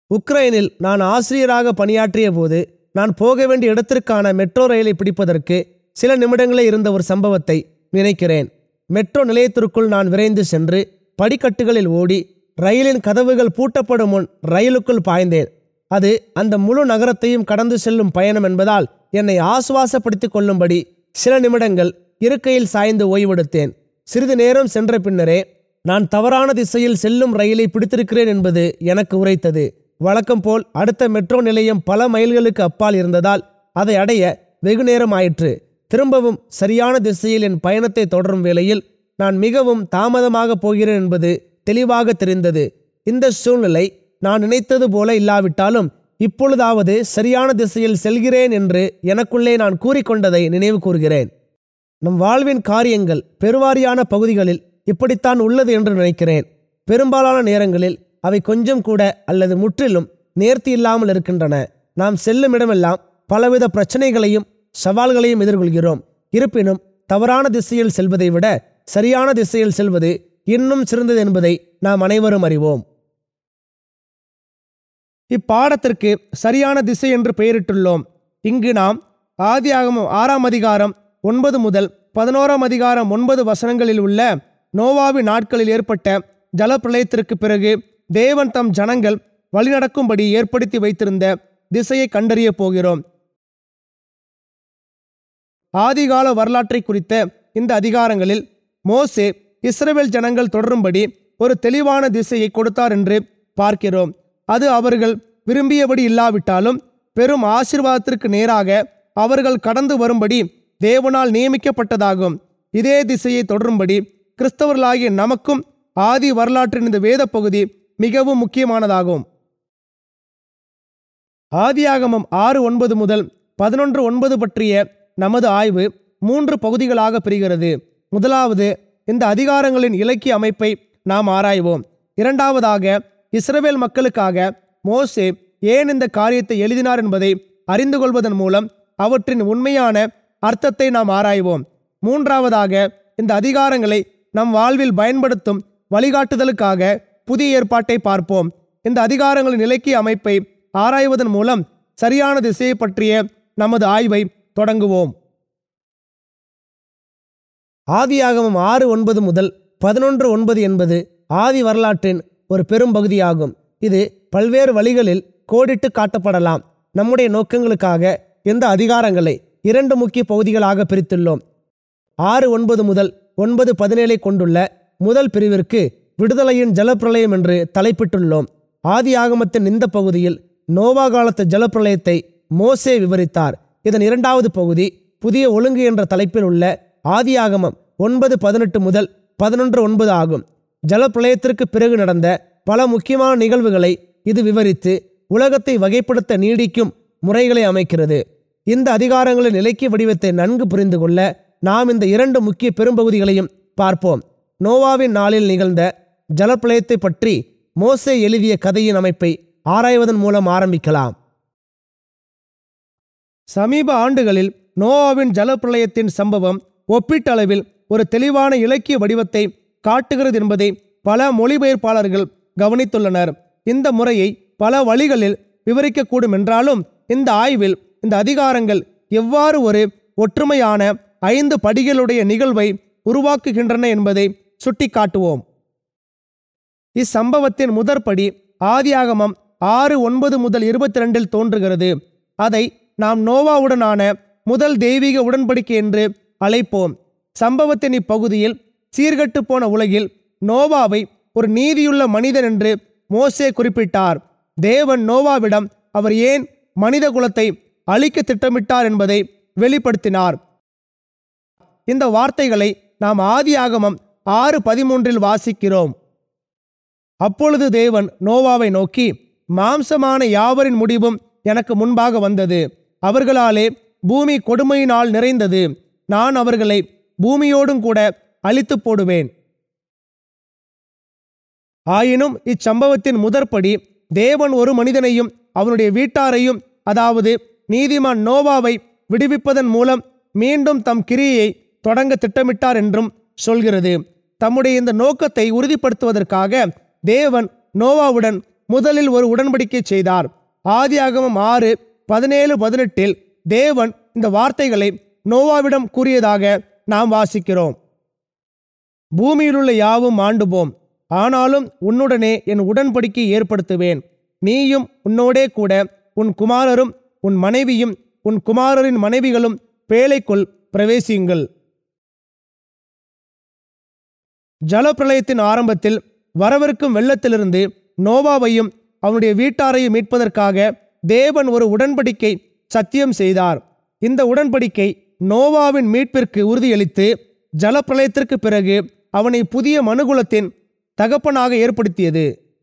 உக்ரைனில் நான் ஆசிரியராக பணியாற்றிய போது நான் போக வேண்டிய இடத்திற்கான மெட்ரோ ரயிலை பிடிப்பதற்கு சில நிமிடங்களே இருந்த ஒரு சம்பவத்தை நினைக்கிறேன் மெட்ரோ நிலையத்திற்குள் நான் விரைந்து சென்று படிக்கட்டுகளில் ஓடி ரயிலின் கதவுகள் பூட்டப்படும் முன் ரயிலுக்குள் பாய்ந்தேன் அது அந்த முழு நகரத்தையும் கடந்து செல்லும் பயணம் என்பதால் என்னை ஆசுவாசப்படுத்திக் கொள்ளும்படி சில நிமிடங்கள் இருக்கையில் சாய்ந்து ஓய்வெடுத்தேன் சிறிது நேரம் சென்ற பின்னரே நான் தவறான திசையில் செல்லும் ரயிலை பிடித்திருக்கிறேன் என்பது எனக்கு உரைத்தது வழக்கம் போல் அடுத்த மெட்ரோ நிலையம் பல மைல்களுக்கு அப்பால் இருந்ததால் அதை அடைய வெகு நேரம் ஆயிற்று திரும்பவும் சரியான திசையில் என் பயணத்தை தொடரும் வேளையில் நான் மிகவும் தாமதமாக போகிறேன் என்பது தெளிவாக தெரிந்தது இந்த சூழ்நிலை நான் நினைத்தது போல இல்லாவிட்டாலும் இப்பொழுதாவது சரியான திசையில் செல்கிறேன் என்று எனக்குள்ளே நான் கூறிக்கொண்டதை நினைவு கூறுகிறேன் நம் வாழ்வின் காரியங்கள் பெருவாரியான பகுதிகளில் இப்படித்தான் உள்ளது என்று நினைக்கிறேன் பெரும்பாலான நேரங்களில் அவை கொஞ்சம் கூட அல்லது முற்றிலும் நேர்த்தி இல்லாமல் இருக்கின்றன நாம் செல்லும் இடமெல்லாம் பலவித பிரச்சனைகளையும் சவால்களையும் எதிர்கொள்கிறோம் இருப்பினும் தவறான திசையில் செல்வதை விட சரியான திசையில் செல்வது இன்னும் சிறந்தது என்பதை நாம் அனைவரும் அறிவோம் இப்பாடத்திற்கு சரியான திசை என்று பெயரிட்டுள்ளோம் இங்கு நாம் ஆதியாகமம் ஆறாம் அதிகாரம் ஒன்பது முதல் பதினோராம் அதிகாரம் ஒன்பது வசனங்களில் உள்ள நோவாவி நாட்களில் ஏற்பட்ட ஜலப்பிரளயத்திற்கு பிறகு தேவன் தம் ஜனங்கள் வழிநடக்கும்படி ஏற்படுத்தி வைத்திருந்த திசையை கண்டறிய போகிறோம் ஆதிகால வரலாற்றை குறித்த இந்த அதிகாரங்களில் மோசே இஸ்ரவேல் ஜனங்கள் தொடரும்படி ஒரு தெளிவான திசையை கொடுத்தார் என்று பார்க்கிறோம் அது அவர்கள் விரும்பியபடி இல்லாவிட்டாலும் பெரும் ஆசீர்வாதத்திற்கு நேராக அவர்கள் கடந்து வரும்படி தேவனால் நியமிக்கப்பட்டதாகும் இதே திசையை தொடரும்படி கிறிஸ்தவர்களாகிய நமக்கும் ஆதி வரலாற்றின் இந்த வேத பகுதி மிகவும் முக்கியமானதாகும் ஆதியாகமம் ஆறு ஒன்பது முதல் பதினொன்று ஒன்பது பற்றிய நமது ஆய்வு மூன்று பகுதிகளாக பிரிகிறது முதலாவது இந்த அதிகாரங்களின் இலக்கிய அமைப்பை நாம் ஆராய்வோம் இரண்டாவதாக இஸ்ரவேல் மக்களுக்காக மோசே ஏன் இந்த காரியத்தை எழுதினார் என்பதை அறிந்து கொள்வதன் மூலம் அவற்றின் உண்மையான அர்த்தத்தை நாம் ஆராய்வோம் மூன்றாவதாக இந்த அதிகாரங்களை நம் வாழ்வில் பயன்படுத்தும் வழிகாட்டுதலுக்காக புதிய ஏற்பாட்டை பார்ப்போம் இந்த அதிகாரங்களின் இலக்கிய அமைப்பை ஆராய்வதன் மூலம் சரியான திசையை பற்றிய நமது ஆய்வை தொடங்குவோம் ஆதியாகமம் ஆறு ஒன்பது முதல் பதினொன்று ஒன்பது என்பது ஆதி வரலாற்றின் ஒரு பெரும் பகுதியாகும் இது பல்வேறு வழிகளில் கோடிட்டு காட்டப்படலாம் நம்முடைய நோக்கங்களுக்காக இந்த அதிகாரங்களை இரண்டு முக்கிய பகுதிகளாக பிரித்துள்ளோம் ஆறு ஒன்பது முதல் ஒன்பது பதினேழை கொண்டுள்ள முதல் பிரிவிற்கு விடுதலையின் ஜலப்பிரளயம் என்று தலைப்பிட்டுள்ளோம் ஆதி ஆகமத்தின் இந்த பகுதியில் நோவா காலத்து ஜலப்பிரளயத்தை மோசே விவரித்தார் இதன் இரண்டாவது பகுதி புதிய ஒழுங்கு என்ற தலைப்பில் உள்ள ஆதியாகமம் ஒன்பது பதினெட்டு முதல் பதினொன்று ஒன்பது ஆகும் ஜலப்பிரளயத்திற்கு பிறகு நடந்த பல முக்கியமான நிகழ்வுகளை இது விவரித்து உலகத்தை வகைப்படுத்த நீடிக்கும் முறைகளை அமைக்கிறது இந்த அதிகாரங்களின் இலக்கிய வடிவத்தை நன்கு புரிந்து கொள்ள நாம் இந்த இரண்டு முக்கிய பெரும்பகுதிகளையும் பார்ப்போம் நோவாவின் நாளில் நிகழ்ந்த ஜலப்பிரளயத்தை பற்றி மோசே எழுதிய கதையின் அமைப்பை ஆராய்வதன் மூலம் ஆரம்பிக்கலாம் சமீப ஆண்டுகளில் நோவாவின் ஜலப்பிரளயத்தின் சம்பவம் ஒப்பீட்டளவில் ஒரு தெளிவான இலக்கிய வடிவத்தை காட்டுகிறது என்பதை பல மொழிபெயர்ப்பாளர்கள் கவனித்துள்ளனர் இந்த முறையை பல வழிகளில் விவரிக்கக்கூடும் என்றாலும் இந்த ஆய்வில் இந்த அதிகாரங்கள் எவ்வாறு ஒரு ஒற்றுமையான ஐந்து படிகளுடைய நிகழ்வை உருவாக்குகின்றன என்பதை சுட்டிக்காட்டுவோம் இச்சம்பவத்தின் முதற்படி ஆதியாகமம் ஆறு ஒன்பது முதல் இருபத்தி ரெண்டில் தோன்றுகிறது அதை நாம் நோவாவுடனான முதல் தெய்வீக உடன்படிக்கை என்று அழைப்போம் சம்பவத்தின் இப்பகுதியில் சீர்கட்டு போன உலகில் நோவாவை ஒரு நீதியுள்ள மனிதன் என்று மோசே குறிப்பிட்டார் தேவன் நோவாவிடம் அவர் ஏன் மனித குலத்தை அழிக்க திட்டமிட்டார் என்பதை வெளிப்படுத்தினார் இந்த வார்த்தைகளை நாம் ஆதியாகமம் ஆறு பதிமூன்றில் வாசிக்கிறோம் அப்பொழுது தேவன் நோவாவை நோக்கி மாம்சமான யாவரின் முடிவும் எனக்கு முன்பாக வந்தது அவர்களாலே பூமி கொடுமையினால் நிறைந்தது நான் அவர்களை பூமியோடும் கூட அழித்து போடுவேன் ஆயினும் இச்சம்பவத்தின் முதற்படி தேவன் ஒரு மனிதனையும் அவனுடைய வீட்டாரையும் அதாவது நீதிமான் நோவாவை விடுவிப்பதன் மூலம் மீண்டும் தம் கிரியையை தொடங்க திட்டமிட்டார் என்றும் சொல்கிறது தம்முடைய இந்த நோக்கத்தை உறுதிப்படுத்துவதற்காக தேவன் நோவாவுடன் முதலில் ஒரு உடன்படிக்கை செய்தார் ஆதியாகமம் ஆறு பதினேழு பதினெட்டில் தேவன் இந்த வார்த்தைகளை நோவாவிடம் கூறியதாக நாம் வாசிக்கிறோம் பூமியிலுள்ள யாவும் மாண்டுபோம் ஆனாலும் உன்னுடனே என் உடன்படிக்கை ஏற்படுத்துவேன் நீயும் உன்னோடே கூட உன் குமாரரும் உன் மனைவியும் உன் குமாரரின் மனைவிகளும் பேழைக்குள் பிரவேசியுங்கள் ஜலப்பிரளயத்தின் ஆரம்பத்தில் வரவிருக்கும் வெள்ளத்திலிருந்து நோவாவையும் அவனுடைய வீட்டாரையும் மீட்பதற்காக தேவன் ஒரு உடன்படிக்கை சத்தியம் செய்தார் இந்த உடன்படிக்கை நோவாவின் மீட்பிற்கு உறுதியளித்து ஜலப்பிரளயத்திற்கு பிறகு அவனை புதிய மனுகுலத்தின் தகப்பனாக ஏற்படுத்தியது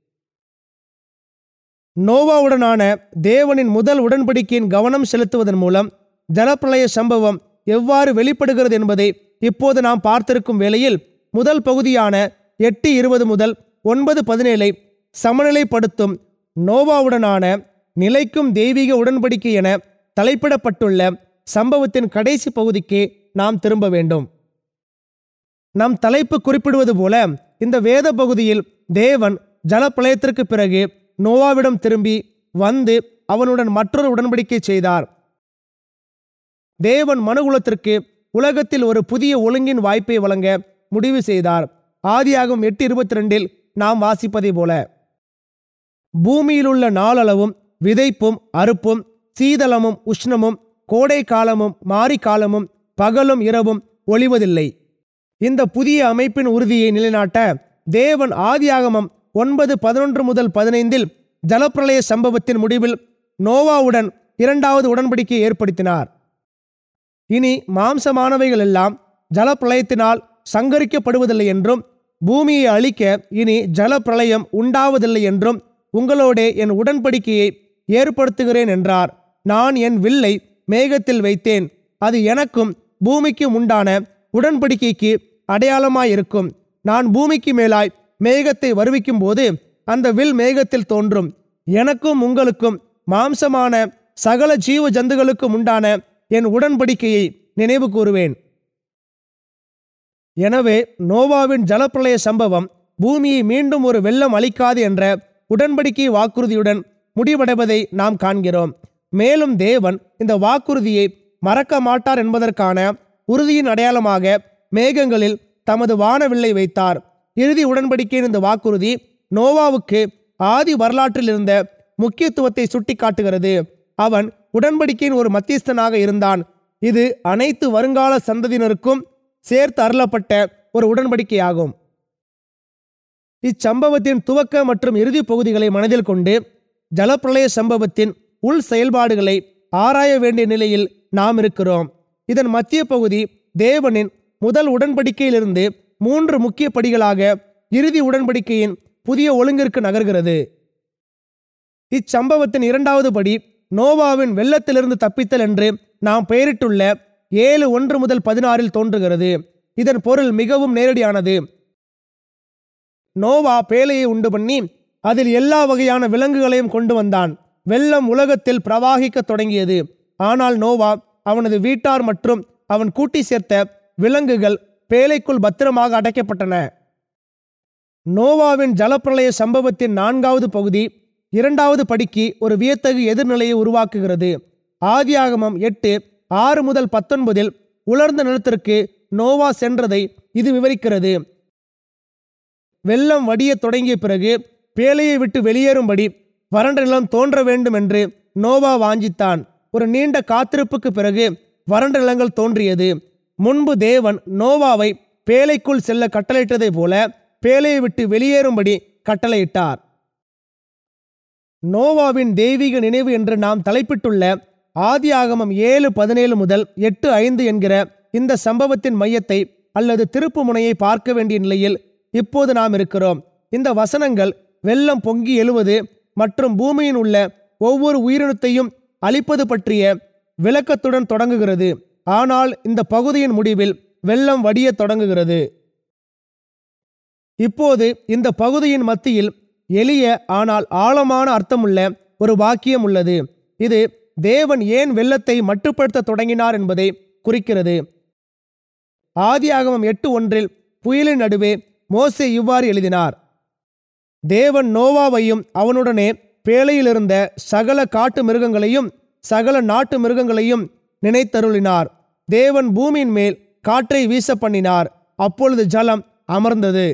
நோவாவுடனான தேவனின் முதல் உடன்படிக்கையின் கவனம் செலுத்துவதன் மூலம் ஜலப்பிரளய சம்பவம் எவ்வாறு வெளிப்படுகிறது என்பதை இப்போது நாம் பார்த்திருக்கும் வேளையில் முதல் பகுதியான எட்டு இருபது முதல் ஒன்பது பதினேழை சமநிலைப்படுத்தும் நோவாவுடனான நிலைக்கும் தெய்வீக உடன்படிக்கை என தலைப்பிடப்பட்டுள்ள சம்பவத்தின் கடைசி பகுதிக்கு நாம் திரும்ப வேண்டும் நம் தலைப்பு குறிப்பிடுவது போல இந்த வேத பகுதியில் தேவன் ஜலப்பிரளயத்திற்கு பிறகு நோவாவிடம் திரும்பி வந்து அவனுடன் மற்றொரு உடன்படிக்கை செய்தார் தேவன் மனுகுலத்திற்கு உலகத்தில் ஒரு புதிய ஒழுங்கின் வாய்ப்பை வழங்க முடிவு செய்தார் ஆதியாகும் எட்டு இருபத்தி ரெண்டில் நாம் வாசிப்பதை போல பூமியிலுள்ள நாளளவும் விதைப்பும் அறுப்பும் சீதளமும் உஷ்ணமும் கோடை காலமும் மாரி காலமும் பகலும் இரவும் ஒளிவதில்லை இந்த புதிய அமைப்பின் உறுதியை நிலைநாட்ட தேவன் ஆதியாகமம் ஒன்பது பதினொன்று முதல் பதினைந்தில் ஜலப்பிரளய சம்பவத்தின் முடிவில் நோவாவுடன் இரண்டாவது உடன்படிக்கையை ஏற்படுத்தினார் இனி மாம்சமானவைகள் எல்லாம் ஜலப்பிரளயத்தினால் சங்கரிக்கப்படுவதில்லை என்றும் பூமியை அழிக்க இனி ஜலப்பிரளயம் உண்டாவதில்லை என்றும் உங்களோடே என் உடன்படிக்கையை ஏற்படுத்துகிறேன் என்றார் நான் என் வில்லை மேகத்தில் வைத்தேன் அது எனக்கும் பூமிக்கும் உண்டான உடன்படிக்கைக்கு அடையாளமாயிருக்கும் நான் பூமிக்கு மேலாய் மேகத்தை வருவிக்கும் போது அந்த வில் மேகத்தில் தோன்றும் எனக்கும் உங்களுக்கும் மாம்சமான சகல ஜீவ ஜந்துகளுக்கும் உண்டான என் உடன்படிக்கையை நினைவு கூறுவேன் எனவே நோவாவின் ஜலப்பிரளய சம்பவம் பூமியை மீண்டும் ஒரு வெள்ளம் அளிக்காது என்ற உடன்படிக்கை வாக்குறுதியுடன் முடிவடைவதை நாம் காண்கிறோம் மேலும் தேவன் இந்த வாக்குறுதியை மறக்க மாட்டார் என்பதற்கான உறுதியின் அடையாளமாக மேகங்களில் தமது வானவில்லை வைத்தார் இறுதி உடன்படிக்கையின் இந்த வாக்குறுதி நோவாவுக்கு ஆதி வரலாற்றில் இருந்த முக்கியத்துவத்தை சுட்டிக்காட்டுகிறது அவன் உடன்படிக்கையின் ஒரு மத்தியஸ்தனாக இருந்தான் இது அனைத்து வருங்கால சந்ததியினருக்கும் சேர்த்து அருளப்பட்ட ஒரு உடன்படிக்கையாகும் இச்சம்பவத்தின் துவக்க மற்றும் இறுதி பகுதிகளை மனதில் கொண்டு ஜலப்பிரளய சம்பவத்தின் உள் செயல்பாடுகளை ஆராய வேண்டிய நிலையில் நாம் இருக்கிறோம் இதன் மத்திய பகுதி தேவனின் முதல் உடன்படிக்கையிலிருந்து மூன்று முக்கிய படிகளாக இறுதி உடன்படிக்கையின் புதிய ஒழுங்கிற்கு நகர்கிறது இச்சம்பவத்தின் இரண்டாவது படி நோவாவின் வெள்ளத்திலிருந்து தப்பித்தல் என்று நாம் பெயரிட்டுள்ள ஏழு ஒன்று முதல் பதினாறில் தோன்றுகிறது இதன் பொருள் மிகவும் நேரடியானது நோவா பேழையை உண்டு பண்ணி அதில் எல்லா வகையான விலங்குகளையும் கொண்டு வந்தான் வெள்ளம் உலகத்தில் பிரவாகிக்கத் தொடங்கியது ஆனால் நோவா அவனது வீட்டார் மற்றும் அவன் கூட்டி சேர்த்த விலங்குகள் பேழைக்குள் பத்திரமாக அடைக்கப்பட்டன நோவாவின் ஜலப்பிரளய சம்பவத்தின் நான்காவது பகுதி இரண்டாவது படிக்கு ஒரு வியத்தகு எதிர்நிலையை உருவாக்குகிறது ஆதியாகமம் எட்டு ஆறு முதல் பத்தொன்பதில் உலர்ந்த நிலத்திற்கு நோவா சென்றதை இது விவரிக்கிறது வெள்ளம் வடியத் தொடங்கிய பிறகு பேழையை விட்டு வெளியேறும்படி வறண்ட நிலம் தோன்ற வேண்டும் என்று நோவா வாஞ்சித்தான் ஒரு நீண்ட காத்திருப்புக்கு பிறகு வறண்ட நிலங்கள் தோன்றியது முன்பு தேவன் நோவாவை பேழைக்குள் செல்ல கட்டளையிட்டதைப் போல பேழையை விட்டு வெளியேறும்படி கட்டளையிட்டார் நோவாவின் தெய்வீக நினைவு என்று நாம் தலைப்பிட்டுள்ள ஆதியாகமம் ஏழு பதினேழு முதல் எட்டு ஐந்து என்கிற இந்த சம்பவத்தின் மையத்தை அல்லது திருப்பு முனையை பார்க்க வேண்டிய நிலையில் இப்போது நாம் இருக்கிறோம் இந்த வசனங்கள் வெள்ளம் பொங்கி எழுவது மற்றும் பூமியின் உள்ள ஒவ்வொரு உயிரினத்தையும் அழிப்பது பற்றிய விளக்கத்துடன் தொடங்குகிறது ஆனால் இந்த பகுதியின் முடிவில் வெள்ளம் வடியத் தொடங்குகிறது இப்போது இந்த பகுதியின் மத்தியில் எளிய ஆனால் ஆழமான அர்த்தமுள்ள ஒரு வாக்கியம் உள்ளது இது தேவன் ஏன் வெள்ளத்தை மட்டுப்படுத்த தொடங்கினார் என்பதை குறிக்கிறது ஆதியாகமம் எட்டு ஒன்றில் புயலின் நடுவே மோசே இவ்வாறு எழுதினார் தேவன் நோவாவையும் அவனுடனே பேழையிலிருந்த சகல காட்டு மிருகங்களையும் சகல நாட்டு மிருகங்களையும் நினைத்தருளினார் தேவன் பூமியின் மேல் காற்றை வீச பண்ணினார் அப்பொழுது ஜலம் அமர்ந்தது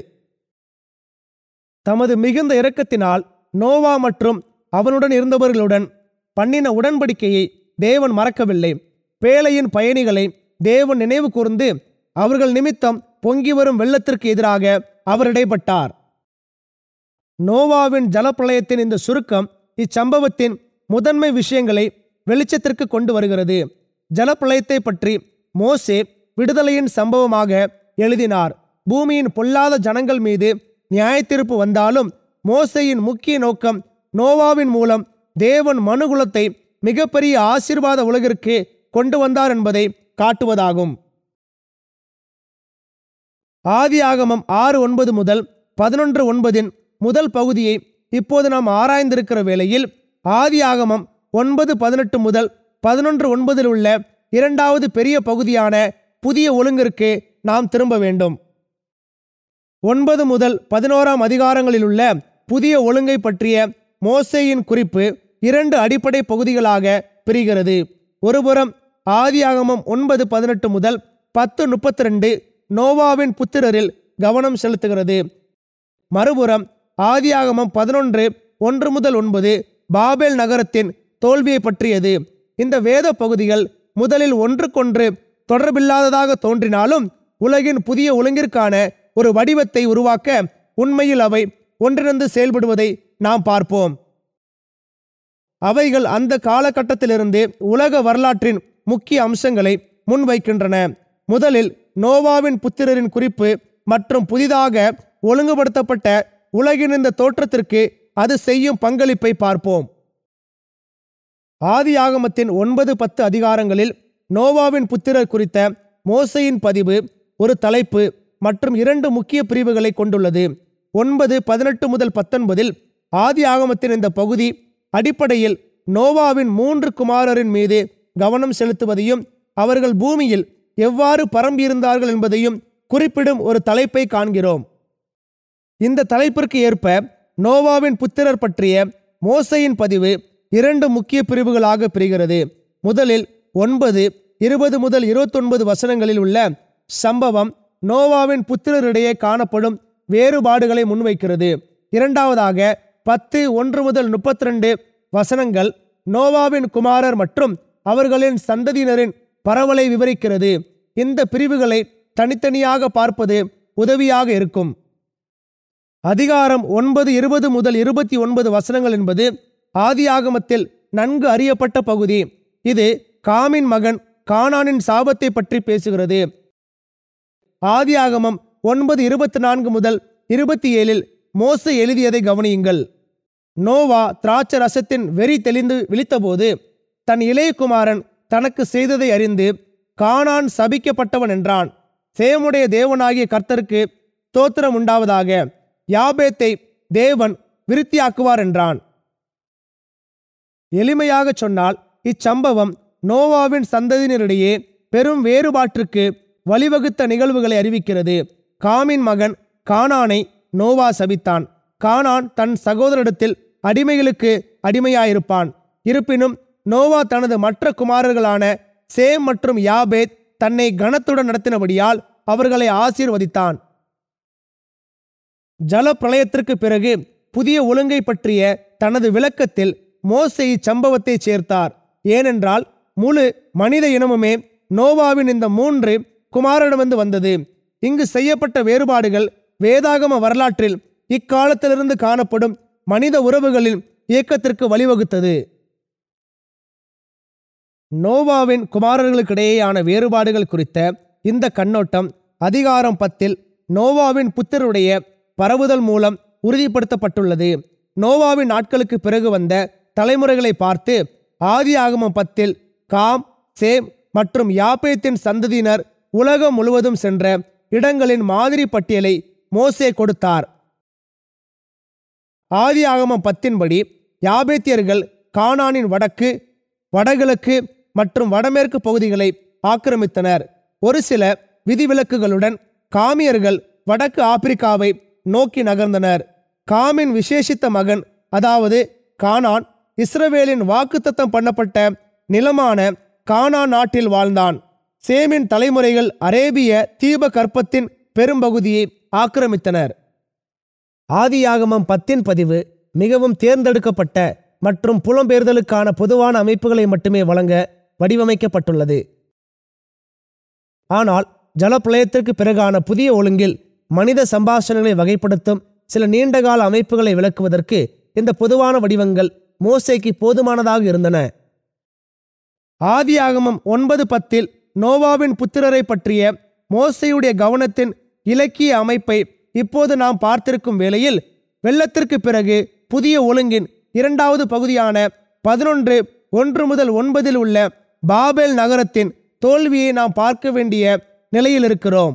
தமது மிகுந்த இரக்கத்தினால் நோவா மற்றும் அவனுடன் இருந்தவர்களுடன் பண்ணின உடன்படிக்கையை தேவன் மறக்கவில்லை பேழையின் பயணிகளை தேவன் நினைவு கூர்ந்து அவர்கள் நிமித்தம் பொங்கி வரும் வெள்ளத்திற்கு எதிராக அவர் இடைப்பட்டார் நோவாவின் ஜலப்பிரளயத்தின் இந்த சுருக்கம் இச்சம்பவத்தின் முதன்மை விஷயங்களை வெளிச்சத்திற்கு கொண்டு வருகிறது ஜலப்பிரளயத்தை பற்றி மோசே விடுதலையின் சம்பவமாக எழுதினார் பூமியின் பொல்லாத ஜனங்கள் மீது நியாயத்தீர்ப்பு வந்தாலும் மோசேயின் முக்கிய நோக்கம் நோவாவின் மூலம் தேவன் மனுகுலத்தை மிகப்பெரிய ஆசீர்வாத உலகிற்கு கொண்டு வந்தார் என்பதை காட்டுவதாகும் ஆதியாகமம் ஆறு ஒன்பது முதல் பதினொன்று ஒன்பதின் முதல் பகுதியை இப்போது நாம் ஆராய்ந்திருக்கிற வேளையில் ஆதியாகமம் ஒன்பது பதினெட்டு முதல் பதினொன்று ஒன்பதில் உள்ள இரண்டாவது பெரிய பகுதியான புதிய ஒழுங்கிற்கு நாம் திரும்ப வேண்டும் ஒன்பது முதல் பதினோராம் அதிகாரங்களில் உள்ள புதிய ஒழுங்கை பற்றிய மோசேயின் குறிப்பு இரண்டு அடிப்படை பகுதிகளாக பிரிகிறது ஒருபுறம் ஆதியாகமம் ஒன்பது பதினெட்டு முதல் பத்து முப்பத்தி ரெண்டு நோவாவின் புத்திரரில் கவனம் செலுத்துகிறது மறுபுறம் ஆதியாகமம் பதினொன்று ஒன்று முதல் ஒன்பது பாபேல் நகரத்தின் தோல்வியை பற்றியது இந்த வேத பகுதிகள் முதலில் ஒன்றுக்கொன்று தொடர்பில்லாததாக தோன்றினாலும் உலகின் புதிய ஒழுங்கிற்கான ஒரு வடிவத்தை உருவாக்க உண்மையில் அவை ஒன்றிணைந்து செயல்படுவதை நாம் பார்ப்போம் அவைகள் அந்த காலகட்டத்திலிருந்து உலக வரலாற்றின் முக்கிய அம்சங்களை முன்வைக்கின்றன முதலில் நோவாவின் புத்திரரின் குறிப்பு மற்றும் புதிதாக ஒழுங்குபடுத்தப்பட்ட உலகின் இந்த தோற்றத்திற்கு அது செய்யும் பங்களிப்பை பார்ப்போம் ஆதி ஆகமத்தின் ஒன்பது பத்து அதிகாரங்களில் நோவாவின் புத்திரர் குறித்த மோசையின் பதிவு ஒரு தலைப்பு மற்றும் இரண்டு முக்கிய பிரிவுகளை கொண்டுள்ளது ஒன்பது பதினெட்டு முதல் பத்தொன்பதில் ஆதி ஆகமத்தின் இந்த பகுதி அடிப்படையில் நோவாவின் மூன்று குமாரரின் மீது கவனம் செலுத்துவதையும் அவர்கள் பூமியில் எவ்வாறு பரம்பியிருந்தார்கள் என்பதையும் குறிப்பிடும் ஒரு தலைப்பை காண்கிறோம் இந்த தலைப்பிற்கு ஏற்ப நோவாவின் புத்திரர் பற்றிய மோசையின் பதிவு இரண்டு முக்கிய பிரிவுகளாக பிரிகிறது முதலில் ஒன்பது இருபது முதல் இருபத்தொன்பது வசனங்களில் உள்ள சம்பவம் நோவாவின் புத்திரரிடையே காணப்படும் வேறுபாடுகளை முன்வைக்கிறது இரண்டாவதாக பத்து ஒன்று முதல் முப்பத்தி ரெண்டு வசனங்கள் நோவாவின் குமாரர் மற்றும் அவர்களின் சந்ததியினரின் பரவலை விவரிக்கிறது இந்த பிரிவுகளை தனித்தனியாக பார்ப்பது உதவியாக இருக்கும் அதிகாரம் ஒன்பது இருபது முதல் இருபத்தி ஒன்பது வசனங்கள் என்பது ஆதியாகமத்தில் நன்கு அறியப்பட்ட பகுதி இது காமின் மகன் கானானின் சாபத்தை பற்றி பேசுகிறது ஆதியாகமம் ஒன்பது இருபத்தி நான்கு முதல் இருபத்தி ஏழில் மோச எழுதியதை கவனியுங்கள் நோவா திராட்சை ரசத்தின் வெறி தெளிந்து விழித்தபோது தன் இளைய குமாரன் தனக்கு செய்ததை அறிந்து கானான் சபிக்கப்பட்டவன் என்றான் சேமுடைய தேவனாகிய கர்த்தருக்கு தோத்திரம் உண்டாவதாக யாபேத்தை தேவன் விருத்தியாக்குவார் என்றான் எளிமையாக சொன்னால் இச்சம்பவம் நோவாவின் சந்ததியினரிடையே பெரும் வேறுபாட்டிற்கு வழிவகுத்த நிகழ்வுகளை அறிவிக்கிறது காமின் மகன் கானானை நோவா சபித்தான் கானான் தன் சகோதரிடத்தில் அடிமைகளுக்கு அடிமையாயிருப்பான் இருப்பினும் நோவா தனது மற்ற குமாரர்களான சேம் மற்றும் யாபேத் தன்னை கனத்துடன் நடத்தினபடியால் அவர்களை ஆசீர்வதித்தான் ஜல பிரளயத்திற்கு பிறகு புதிய ஒழுங்கை பற்றிய தனது விளக்கத்தில் மோசே இச்சம்பவத்தை சேர்த்தார் ஏனென்றால் முழு மனித இனமுமே நோவாவின் இந்த மூன்று குமாரிடமிருந்து வந்தது இங்கு செய்யப்பட்ட வேறுபாடுகள் வேதாகம வரலாற்றில் இக்காலத்திலிருந்து காணப்படும் மனித உறவுகளின் இயக்கத்திற்கு வழிவகுத்தது நோவாவின் குமாரர்களுக்கிடையேயான வேறுபாடுகள் குறித்த இந்த கண்ணோட்டம் அதிகாரம் பத்தில் நோவாவின் புத்தருடைய பரவுதல் மூலம் உறுதிப்படுத்தப்பட்டுள்ளது நோவாவின் நாட்களுக்கு பிறகு வந்த தலைமுறைகளை பார்த்து ஆதி ஆகமம் பத்தில் காம் சேம் மற்றும் யாப்பேத்தின் சந்ததியினர் உலகம் முழுவதும் சென்ற இடங்களின் மாதிரி பட்டியலை மோசே கொடுத்தார் ஆதி ஆகமம் பத்தின்படி யாபேத்தியர்கள் கானானின் வடக்கு வடகிழக்கு மற்றும் வடமேற்கு பகுதிகளை ஆக்கிரமித்தனர் ஒரு சில விதிவிலக்குகளுடன் காமியர்கள் வடக்கு ஆப்பிரிக்காவை நோக்கி நகர்ந்தனர் காமின் விசேஷித்த மகன் அதாவது கானான் இஸ்ரவேலின் வாக்குத்தத்தம் பண்ணப்பட்ட நிலமான கானான் நாட்டில் வாழ்ந்தான் சேமின் தலைமுறைகள் அரேபிய தீப கற்பத்தின் பெரும்பகுதியை ஆக்கிரமித்தனர் ஆதியாகமம் பத்தின் பதிவு மிகவும் தேர்ந்தெடுக்கப்பட்ட மற்றும் புலம்பெயர்தலுக்கான பொதுவான அமைப்புகளை மட்டுமே வழங்க வடிவமைக்கப்பட்டுள்ளது ஆனால் ஜலப்பிரளயத்திற்கு பிறகான புதிய ஒழுங்கில் மனித சம்பாஷணைகளை வகைப்படுத்தும் சில நீண்டகால அமைப்புகளை விளக்குவதற்கு இந்த பொதுவான வடிவங்கள் மோசேக்கு போதுமானதாக இருந்தன ஆதியாகமம் ஒன்பது பத்தில் நோவாவின் புத்திரரை பற்றிய மோசையுடைய கவனத்தின் இலக்கிய அமைப்பை இப்போது நாம் பார்த்திருக்கும் வேளையில் வெள்ளத்திற்கு பிறகு புதிய ஒழுங்கின் இரண்டாவது பகுதியான பதினொன்று ஒன்று முதல் ஒன்பதில் உள்ள பாபேல் நகரத்தின் தோல்வியை நாம் பார்க்க வேண்டிய நிலையில் இருக்கிறோம்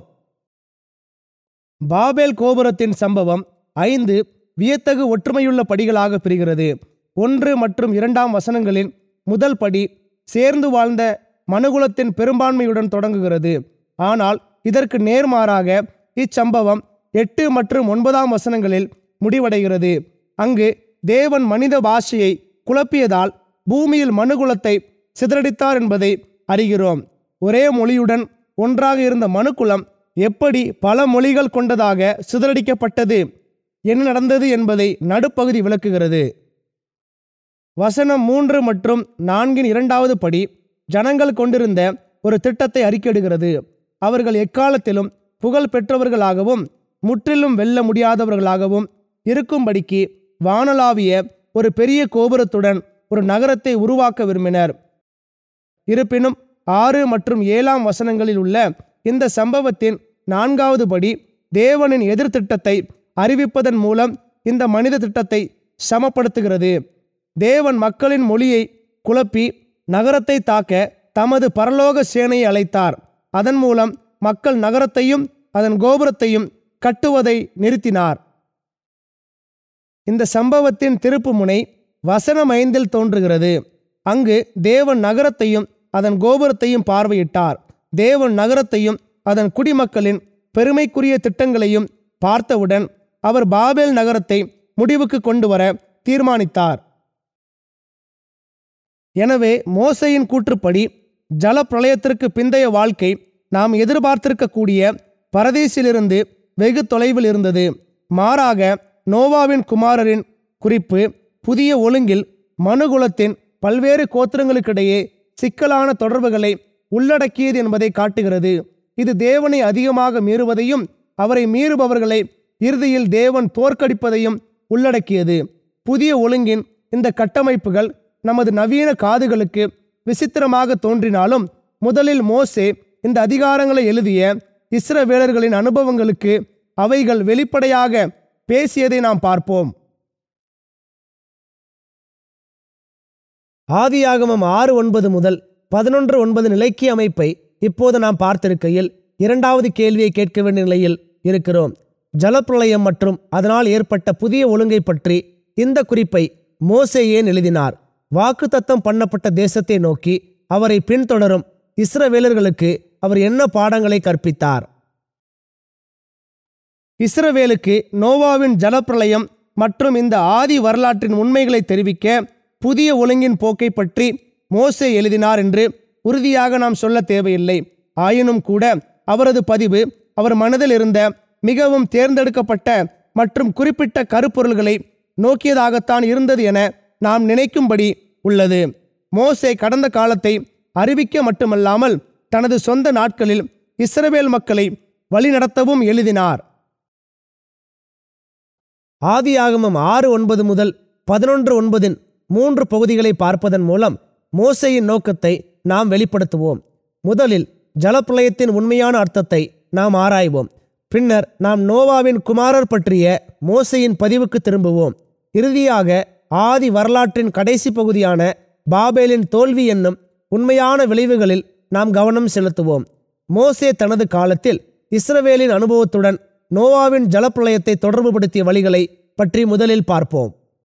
பாபேல் கோபுரத்தின் சம்பவம் ஐந்து வியத்தகு ஒற்றுமையுள்ள படிகளாக பிரிகிறது ஒன்று மற்றும் இரண்டாம் வசனங்களின் முதல் படி சேர்ந்து வாழ்ந்த மனுகுலத்தின் பெரும்பான்மையுடன் தொடங்குகிறது ஆனால் இதற்கு நேர்மாறாக இச்சம்பவம் எட்டு மற்றும் ஒன்பதாம் வசனங்களில் முடிவடைகிறது அங்கு தேவன் மனித பாஷையை குழப்பியதால் பூமியில் மனுகுலத்தை சிதறடித்தார் என்பதை அறிகிறோம் ஒரே மொழியுடன் ஒன்றாக இருந்த மனுக்குலம் எப்படி பல மொழிகள் கொண்டதாக சிதறடிக்கப்பட்டது என்ன நடந்தது என்பதை நடுப்பகுதி விளக்குகிறது வசனம் மூன்று மற்றும் நான்கின் இரண்டாவது படி ஜனங்கள் கொண்டிருந்த ஒரு திட்டத்தை அறிக்கையிடுகிறது அவர்கள் எக்காலத்திலும் புகழ் பெற்றவர்களாகவும் முற்றிலும் வெல்ல முடியாதவர்களாகவும் இருக்கும்படிக்கு வானளாவிய ஒரு பெரிய கோபுரத்துடன் ஒரு நகரத்தை உருவாக்க விரும்பினர் இருப்பினும் ஆறு மற்றும் ஏழாம் வசனங்களில் உள்ள இந்த சம்பவத்தின் நான்காவது படி தேவனின் எதிர்த்திட்டத்தை அறிவிப்பதன் மூலம் இந்த மனித திட்டத்தை சமப்படுத்துகிறது தேவன் மக்களின் மொழியை குழப்பி நகரத்தை தாக்க தமது பரலோக சேனையை அழைத்தார் அதன் மூலம் மக்கள் நகரத்தையும் அதன் கோபுரத்தையும் கட்டுவதை நிறுத்தினார் இந்த சம்பவத்தின் திருப்புமுனை வசனம் ஐந்தில் தோன்றுகிறது அங்கு தேவன் நகரத்தையும் அதன் கோபுரத்தையும் பார்வையிட்டார் தேவன் நகரத்தையும் அதன் குடிமக்களின் பெருமைக்குரிய திட்டங்களையும் பார்த்தவுடன் அவர் பாபேல் நகரத்தை முடிவுக்கு கொண்டு வர தீர்மானித்தார் எனவே மோசையின் கூற்றுப்படி ஜலப்பிரளயத்திற்கு பிந்தைய வாழ்க்கை நாம் எதிர்பார்த்திருக்கக்கூடிய பரதேசிலிருந்து வெகு தொலைவில் இருந்தது மாறாக நோவாவின் குமாரரின் குறிப்பு புதிய ஒழுங்கில் மனுகுலத்தின் பல்வேறு கோத்திரங்களுக்கிடையே சிக்கலான தொடர்புகளை உள்ளடக்கியது என்பதை காட்டுகிறது இது தேவனை அதிகமாக மீறுவதையும் அவரை மீறுபவர்களை இறுதியில் தேவன் தோற்கடிப்பதையும் உள்ளடக்கியது புதிய ஒழுங்கின் இந்த கட்டமைப்புகள் நமது நவீன காதுகளுக்கு விசித்திரமாக தோன்றினாலும் முதலில் மோசே இந்த அதிகாரங்களை எழுதிய இஸ்ரவேலர்களின் அனுபவங்களுக்கு அவைகள் வெளிப்படையாக பேசியதை நாம் பார்ப்போம் ஆதியாகமம் ஆறு ஒன்பது முதல் பதினொன்று ஒன்பது இலக்கிய அமைப்பை இப்போது நாம் பார்த்திருக்கையில் இரண்டாவது கேள்வியை கேட்க வேண்டிய நிலையில் இருக்கிறோம் ஜலப்பிரளயம் மற்றும் அதனால் ஏற்பட்ட புதிய ஒழுங்கை பற்றி இந்த குறிப்பை மோசே ஏன் எழுதினார் வாக்குத்தத்தம் பண்ணப்பட்ட தேசத்தை நோக்கி அவரை பின்தொடரும் இஸ்ரவேலர்களுக்கு அவர் என்ன பாடங்களை கற்பித்தார் இஸ்ரவேலுக்கு நோவாவின் ஜலப்பிரளயம் மற்றும் இந்த ஆதி வரலாற்றின் உண்மைகளை தெரிவிக்க புதிய ஒழுங்கின் போக்கை பற்றி மோசே எழுதினார் என்று உறுதியாக நாம் சொல்ல தேவையில்லை ஆயினும் கூட அவரது பதிவு அவர் மனதில் இருந்த மிகவும் தேர்ந்தெடுக்கப்பட்ட மற்றும் குறிப்பிட்ட கருப்பொருள்களை நோக்கியதாகத்தான் இருந்தது என நாம் நினைக்கும்படி உள்ளது மோசே கடந்த காலத்தை அறிவிக்க மட்டுமல்லாமல் தனது சொந்த நாட்களில் இஸ்ரவேல் மக்களை வழிநடத்தவும் எழுதினார் ஆதியாகமம் ஆறு ஒன்பது முதல் பதினொன்று ஒன்பதின் மூன்று பகுதிகளை பார்ப்பதன் மூலம் மோசையின் நோக்கத்தை நாம் வெளிப்படுத்துவோம் முதலில் ஜலப்பிரளயத்தின் உண்மையான அர்த்தத்தை நாம் ஆராய்வோம் பின்னர் நாம் நோவாவின் குமாரர் பற்றிய மோசையின் பதிவுக்கு திரும்புவோம் இறுதியாக ஆதி வரலாற்றின் கடைசி பகுதியான பாபேலின் தோல்வி என்னும் உண்மையான விளைவுகளில் நாம் கவனம் செலுத்துவோம் மோசே தனது காலத்தில் இஸ்ரவேலின் அனுபவத்துடன் நோவாவின் ஜலப்பிரளயத்தை தொடர்புபடுத்திய வழிகளை பற்றி முதலில் பார்ப்போம்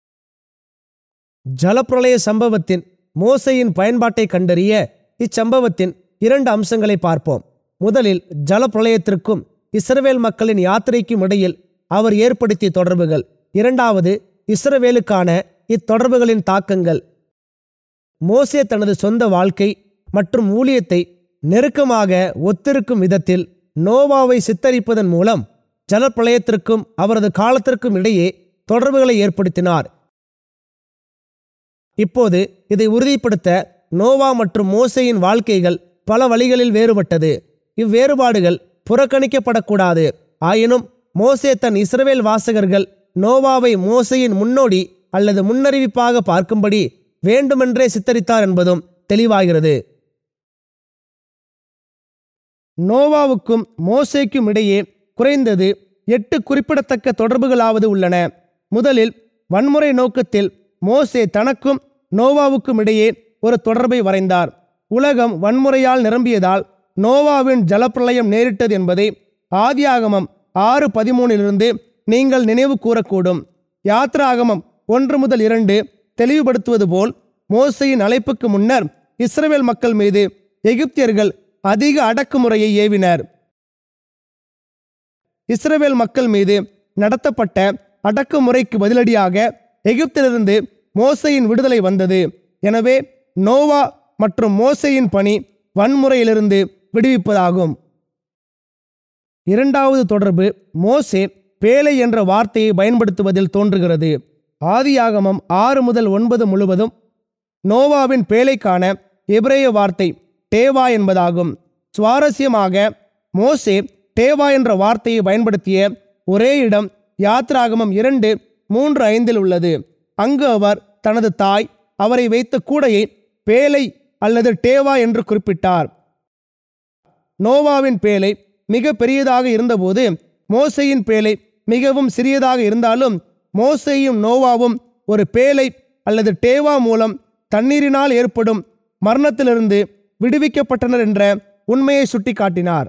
ஜலப்பிரளய சம்பவத்தின் மோசையின் பயன்பாட்டை கண்டறிய இச்சம்பவத்தின் இரண்டு அம்சங்களை பார்ப்போம் முதலில் ஜலப்பிரளயத்திற்கும் இஸ்ரவேல் மக்களின் யாத்திரைக்கும் இடையில் அவர் ஏற்படுத்திய தொடர்புகள் இரண்டாவது இஸ்ரவேலுக்கான இத்தொடர்புகளின் தாக்கங்கள் மோசே தனது சொந்த வாழ்க்கை மற்றும் ஊழியத்தை நெருக்கமாக ஒத்திருக்கும் விதத்தில் நோவாவை சித்தரிப்பதன் மூலம் ஜலப்பிரளயத்திற்கும் அவரது காலத்திற்கும் இடையே தொடர்புகளை ஏற்படுத்தினார் இப்போது இதை உறுதிப்படுத்த நோவா மற்றும் மோசேயின் வாழ்க்கைகள் பல வழிகளில் வேறுபட்டது இவ்வேறுபாடுகள் புறக்கணிக்கப்படக்கூடாது ஆயினும் மோசே தன் இஸ்ரவேல் வாசகர்கள் நோவாவை மோசையின் முன்னோடி அல்லது முன்னறிவிப்பாக பார்க்கும்படி வேண்டுமென்றே சித்தரித்தார் என்பதும் தெளிவாகிறது நோவாவுக்கும் மோசேக்கும் இடையே குறைந்தது எட்டு குறிப்பிடத்தக்க தொடர்புகளாவது உள்ளன முதலில் வன்முறை நோக்கத்தில் மோசே தனக்கும் நோவாவுக்கும் இடையே ஒரு தொடர்பை வரைந்தார் உலகம் வன்முறையால் நிரம்பியதால் நோவாவின் ஜலப்பிரளயம் நேரிட்டது என்பதை ஆதியாகமம் ஆறு பதிமூனிலிருந்து நீங்கள் நினைவு கூறக்கூடும் யாத்ராகமம் ஒன்று முதல் இரண்டு தெளிவுபடுத்துவது போல் மோசையின் அழைப்புக்கு முன்னர் இஸ்ரவேல் மக்கள் மீது எகிப்தியர்கள் அதிக அடக்குமுறையை ஏவினர் இஸ்ரவேல் மக்கள் மீது நடத்தப்பட்ட அடக்குமுறைக்கு பதிலடியாக எகிப்திலிருந்து மோசையின் விடுதலை வந்தது எனவே நோவா மற்றும் மோசையின் பணி வன்முறையிலிருந்து விடுவிப்பதாகும் இரண்டாவது தொடர்பு மோசே பேலை என்ற வார்த்தையை பயன்படுத்துவதில் தோன்றுகிறது ஆதியாகமம் ஆறு முதல் ஒன்பது முழுவதும் நோவாவின் பேலைக்கான எபிரேய வார்த்தை டேவா என்பதாகும் சுவாரஸ்யமாக மோசே டேவா என்ற வார்த்தையை பயன்படுத்திய ஒரே இடம் யாத்ராகமம் இரண்டு மூன்று ஐந்தில் உள்ளது அங்கு அவர் தனது தாய் அவரை வைத்த கூடையை பேலை அல்லது டேவா என்று குறிப்பிட்டார் நோவாவின் பேலை மிக பெரியதாக இருந்தபோது மோசையின் பேலை மிகவும் சிறியதாக இருந்தாலும் மோசேயும் நோவாவும் ஒரு பேலை அல்லது டேவா மூலம் தண்ணீரினால் ஏற்படும் மரணத்திலிருந்து விடுவிக்கப்பட்டனர் என்ற உண்மையை சுட்டிக்காட்டினார்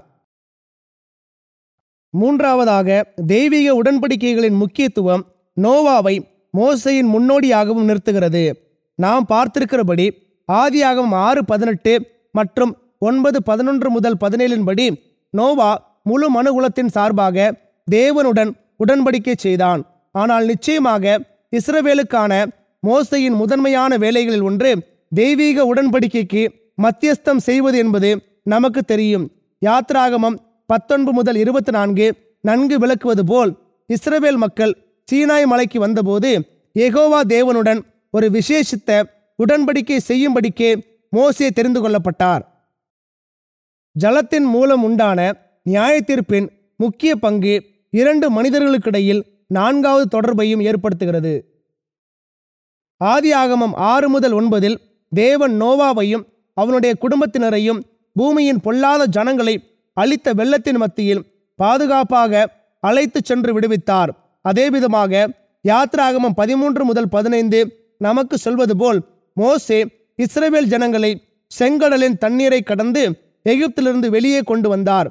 மூன்றாவதாக தெய்வீக உடன்படிக்கைகளின் முக்கியத்துவம் நோவாவை மோசையின் முன்னோடியாகவும் நிறுத்துகிறது நாம் பார்த்திருக்கிறபடி ஆதியாகமம் ஆறு பதினெட்டு மற்றும் ஒன்பது பதினொன்று முதல் பதினேழின் படி நோவா முழு மனுகுலத்தின் சார்பாக தேவனுடன் உடன்படிக்கை செய்தான் ஆனால் நிச்சயமாக இஸ்ரவேலுக்கான மோசையின் முதன்மையான வேலைகளில் ஒன்று தெய்வீக உடன்படிக்கைக்கு மத்தியஸ்தம் செய்வது என்பது நமக்கு தெரியும் யாத்ராகமம் பத்தொன்பது முதல் இருபத்தி நான்கு நன்கு விளக்குவது போல் இஸ்ரவேல் மக்கள் சீனாய் மலைக்கு வந்தபோது எகோவா தேவனுடன் ஒரு விசேஷித்த உடன்படிக்கை செய்யும்படிக்கே மோசே தெரிந்து கொள்ளப்பட்டார் ஜலத்தின் மூலம் உண்டான நியாயத்தீர்ப்பின் முக்கிய பங்கு இரண்டு மனிதர்களுக்கிடையில் நான்காவது தொடர்பையும் ஏற்படுத்துகிறது ஆதியாகமம் ஆறு முதல் ஒன்பதில் தேவன் நோவாவையும் அவனுடைய குடும்பத்தினரையும் பூமியின் பொல்லாத ஜனங்களை அழித்த வெள்ளத்தின் மத்தியில் பாதுகாப்பாக அழைத்துச் சென்று விடுவித்தார் அதே விதமாக யாத்ராகமம் பதிமூன்று முதல் பதினைந்து நமக்கு சொல்வது போல் மோசே இஸ்ரவேல் ஜனங்களை செங்கடலின் தண்ணீரை கடந்து எகிப்திலிருந்து வெளியே கொண்டு வந்தார்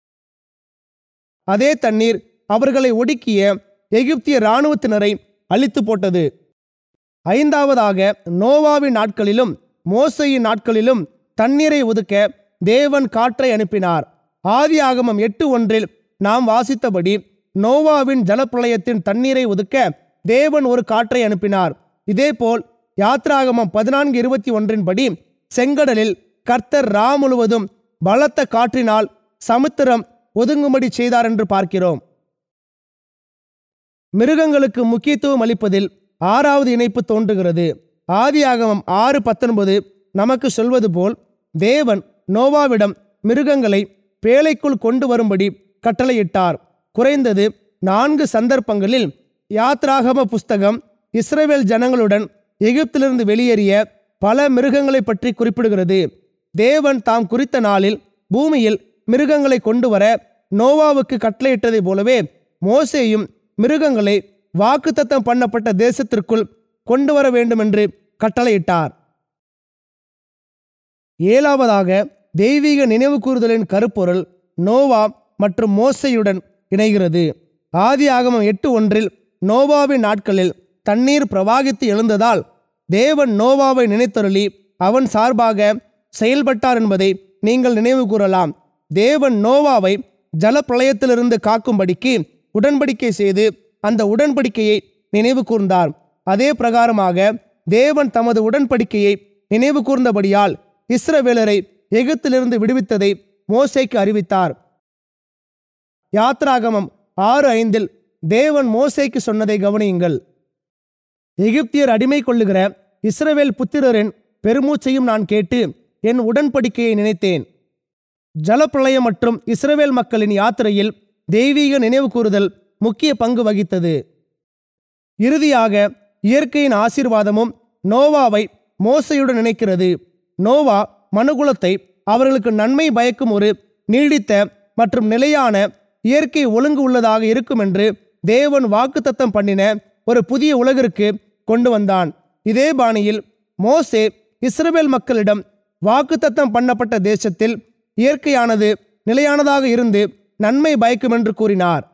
அதே தண்ணீர் அவர்களை ஒடுக்கிய எகிப்திய இராணுவத்தினரை அழித்து போட்டது ஐந்தாவதாக நோவாவின் நாட்களிலும் மோசையின் நாட்களிலும் தண்ணீரை ஒதுக்க தேவன் காற்றை அனுப்பினார் ஆதியாகமம் எட்டு ஒன்றில் நாம் வாசித்தபடி நோவாவின் ஜலப்பிரளயத்தின் தண்ணீரை ஒதுக்க தேவன் ஒரு காற்றை அனுப்பினார் இதேபோல் யாத்ராகமம் பதினான்கு இருபத்தி ஒன்றின் படி செங்கடலில் கர்த்தர் ரா முழுவதும் பலத்த காற்றினால் சமுத்திரம் ஒதுங்கும்படி செய்தார் என்று பார்க்கிறோம் மிருகங்களுக்கு முக்கியத்துவம் அளிப்பதில் ஆறாவது இணைப்பு தோன்றுகிறது ஆதியாகமம் ஆறு பத்தொன்பது நமக்கு சொல்வது போல் தேவன் நோவாவிடம் மிருகங்களை பேழைக்குள் கொண்டு வரும்படி கட்டளையிட்டார் குறைந்தது நான்கு சந்தர்ப்பங்களில் யாத்ராகம புஸ்தகம் இஸ்ரவேல் ஜனங்களுடன் எகிப்திலிருந்து வெளியேறிய பல மிருகங்களை பற்றி குறிப்பிடுகிறது தேவன் தாம் குறித்த நாளில் பூமியில் மிருகங்களை கொண்டு வர நோவாவுக்கு கட்டளையிட்டதைப் போலவே மோசேயும் மிருகங்களை வாக்குத்தத்தம் பண்ணப்பட்ட தேசத்திற்குள் கொண்டு வர வேண்டும் என்று கட்டளையிட்டார் ஏழாவதாக தெய்வீக நினைவு கூறுதலின் கருப்பொருள் நோவா மற்றும் மோசையுடன் இணைகிறது ஆதி ஆகமம் எட்டு ஒன்றில் நோவாவின் நாட்களில் தண்ணீர் பிரவாகித்து எழுந்ததால் தேவன் நோவாவை நினைத்தருளி அவன் சார்பாக செயல்பட்டார் என்பதை நீங்கள் நினைவு கூறலாம் தேவன் நோவாவை ஜலப்பிரளயத்திலிருந்து காக்கும்படிக்கு உடன்படிக்கை செய்து அந்த உடன்படிக்கையை நினைவு கூர்ந்தார் அதே பிரகாரமாக தேவன் தமது உடன்படிக்கையை நினைவு கூர்ந்தபடியால் இஸ்ரவேலரை எகிப்திலிருந்து விடுவித்ததை மோசேக்கு அறிவித்தார் யாத்ராகமம் ஆறு ஐந்தில் தேவன் மோசேக்கு சொன்னதை கவனியுங்கள் எகிப்தியர் அடிமை கொள்ளுகிற இஸ்ரவேல் புத்திரரின் பெருமூச்சையும் நான் கேட்டு என் உடன்படிக்கையை நினைத்தேன் ஜலப்பிரளயம் மற்றும் இஸ்ரவேல் மக்களின் யாத்திரையில் தெய்வீக நினைவு கூறுதல் முக்கிய பங்கு வகித்தது இறுதியாக இயற்கையின் ஆசீர்வாதமும் நோவாவை மோசையுடன் நினைக்கிறது நோவா மனுகுலத்தை அவர்களுக்கு நன்மை பயக்கும் ஒரு நீடித்த மற்றும் நிலையான இயற்கை ஒழுங்கு உள்ளதாக இருக்கும் என்று தேவன் வாக்குத்தத்தம் பண்ணின ஒரு புதிய உலகிற்கு கொண்டு வந்தான் இதே பாணியில் மோசே இஸ்ரவேல் மக்களிடம் வாக்குத்தத்தம் பண்ணப்பட்ட தேசத்தில் இயற்கையானது நிலையானதாக இருந்து நன்மை பயக்கும் என்று கூறினார்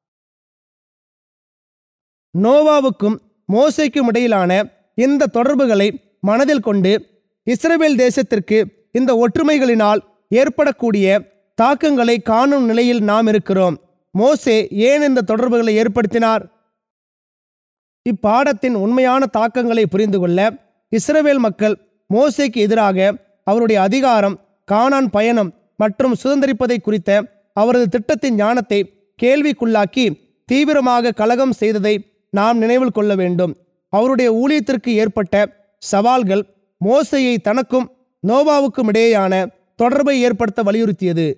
நோவாவுக்கும் மோசேக்கும் இடையிலான இந்த தொடர்புகளை மனதில் கொண்டு இஸ்ரவேல் தேசத்திற்கு இந்த ஒற்றுமைகளினால் ஏற்படக்கூடிய தாக்கங்களை காணும் நிலையில் நாம் இருக்கிறோம் மோசே ஏன் இந்த தொடர்புகளை ஏற்படுத்தினார் இப்பாடத்தின் உண்மையான தாக்கங்களை புரிந்து கொள்ள இஸ்ரவேல் மக்கள் மோசேக்கு எதிராக அவருடைய அதிகாரம் கானான் பயணம் மற்றும் சுதந்திரிப்பதை குறித்த அவரது திட்டத்தின் ஞானத்தை கேள்விக்குள்ளாக்கி தீவிரமாக கலகம் செய்ததை நாம் நினைவில் கொள்ள வேண்டும் அவருடைய ஊழியத்திற்கு ஏற்பட்ட சவால்கள் மோசையை தனக்கும் நோவாவுக்கும் இடையேயான தொடர்பை ஏற்படுத்த வலியுறுத்தியது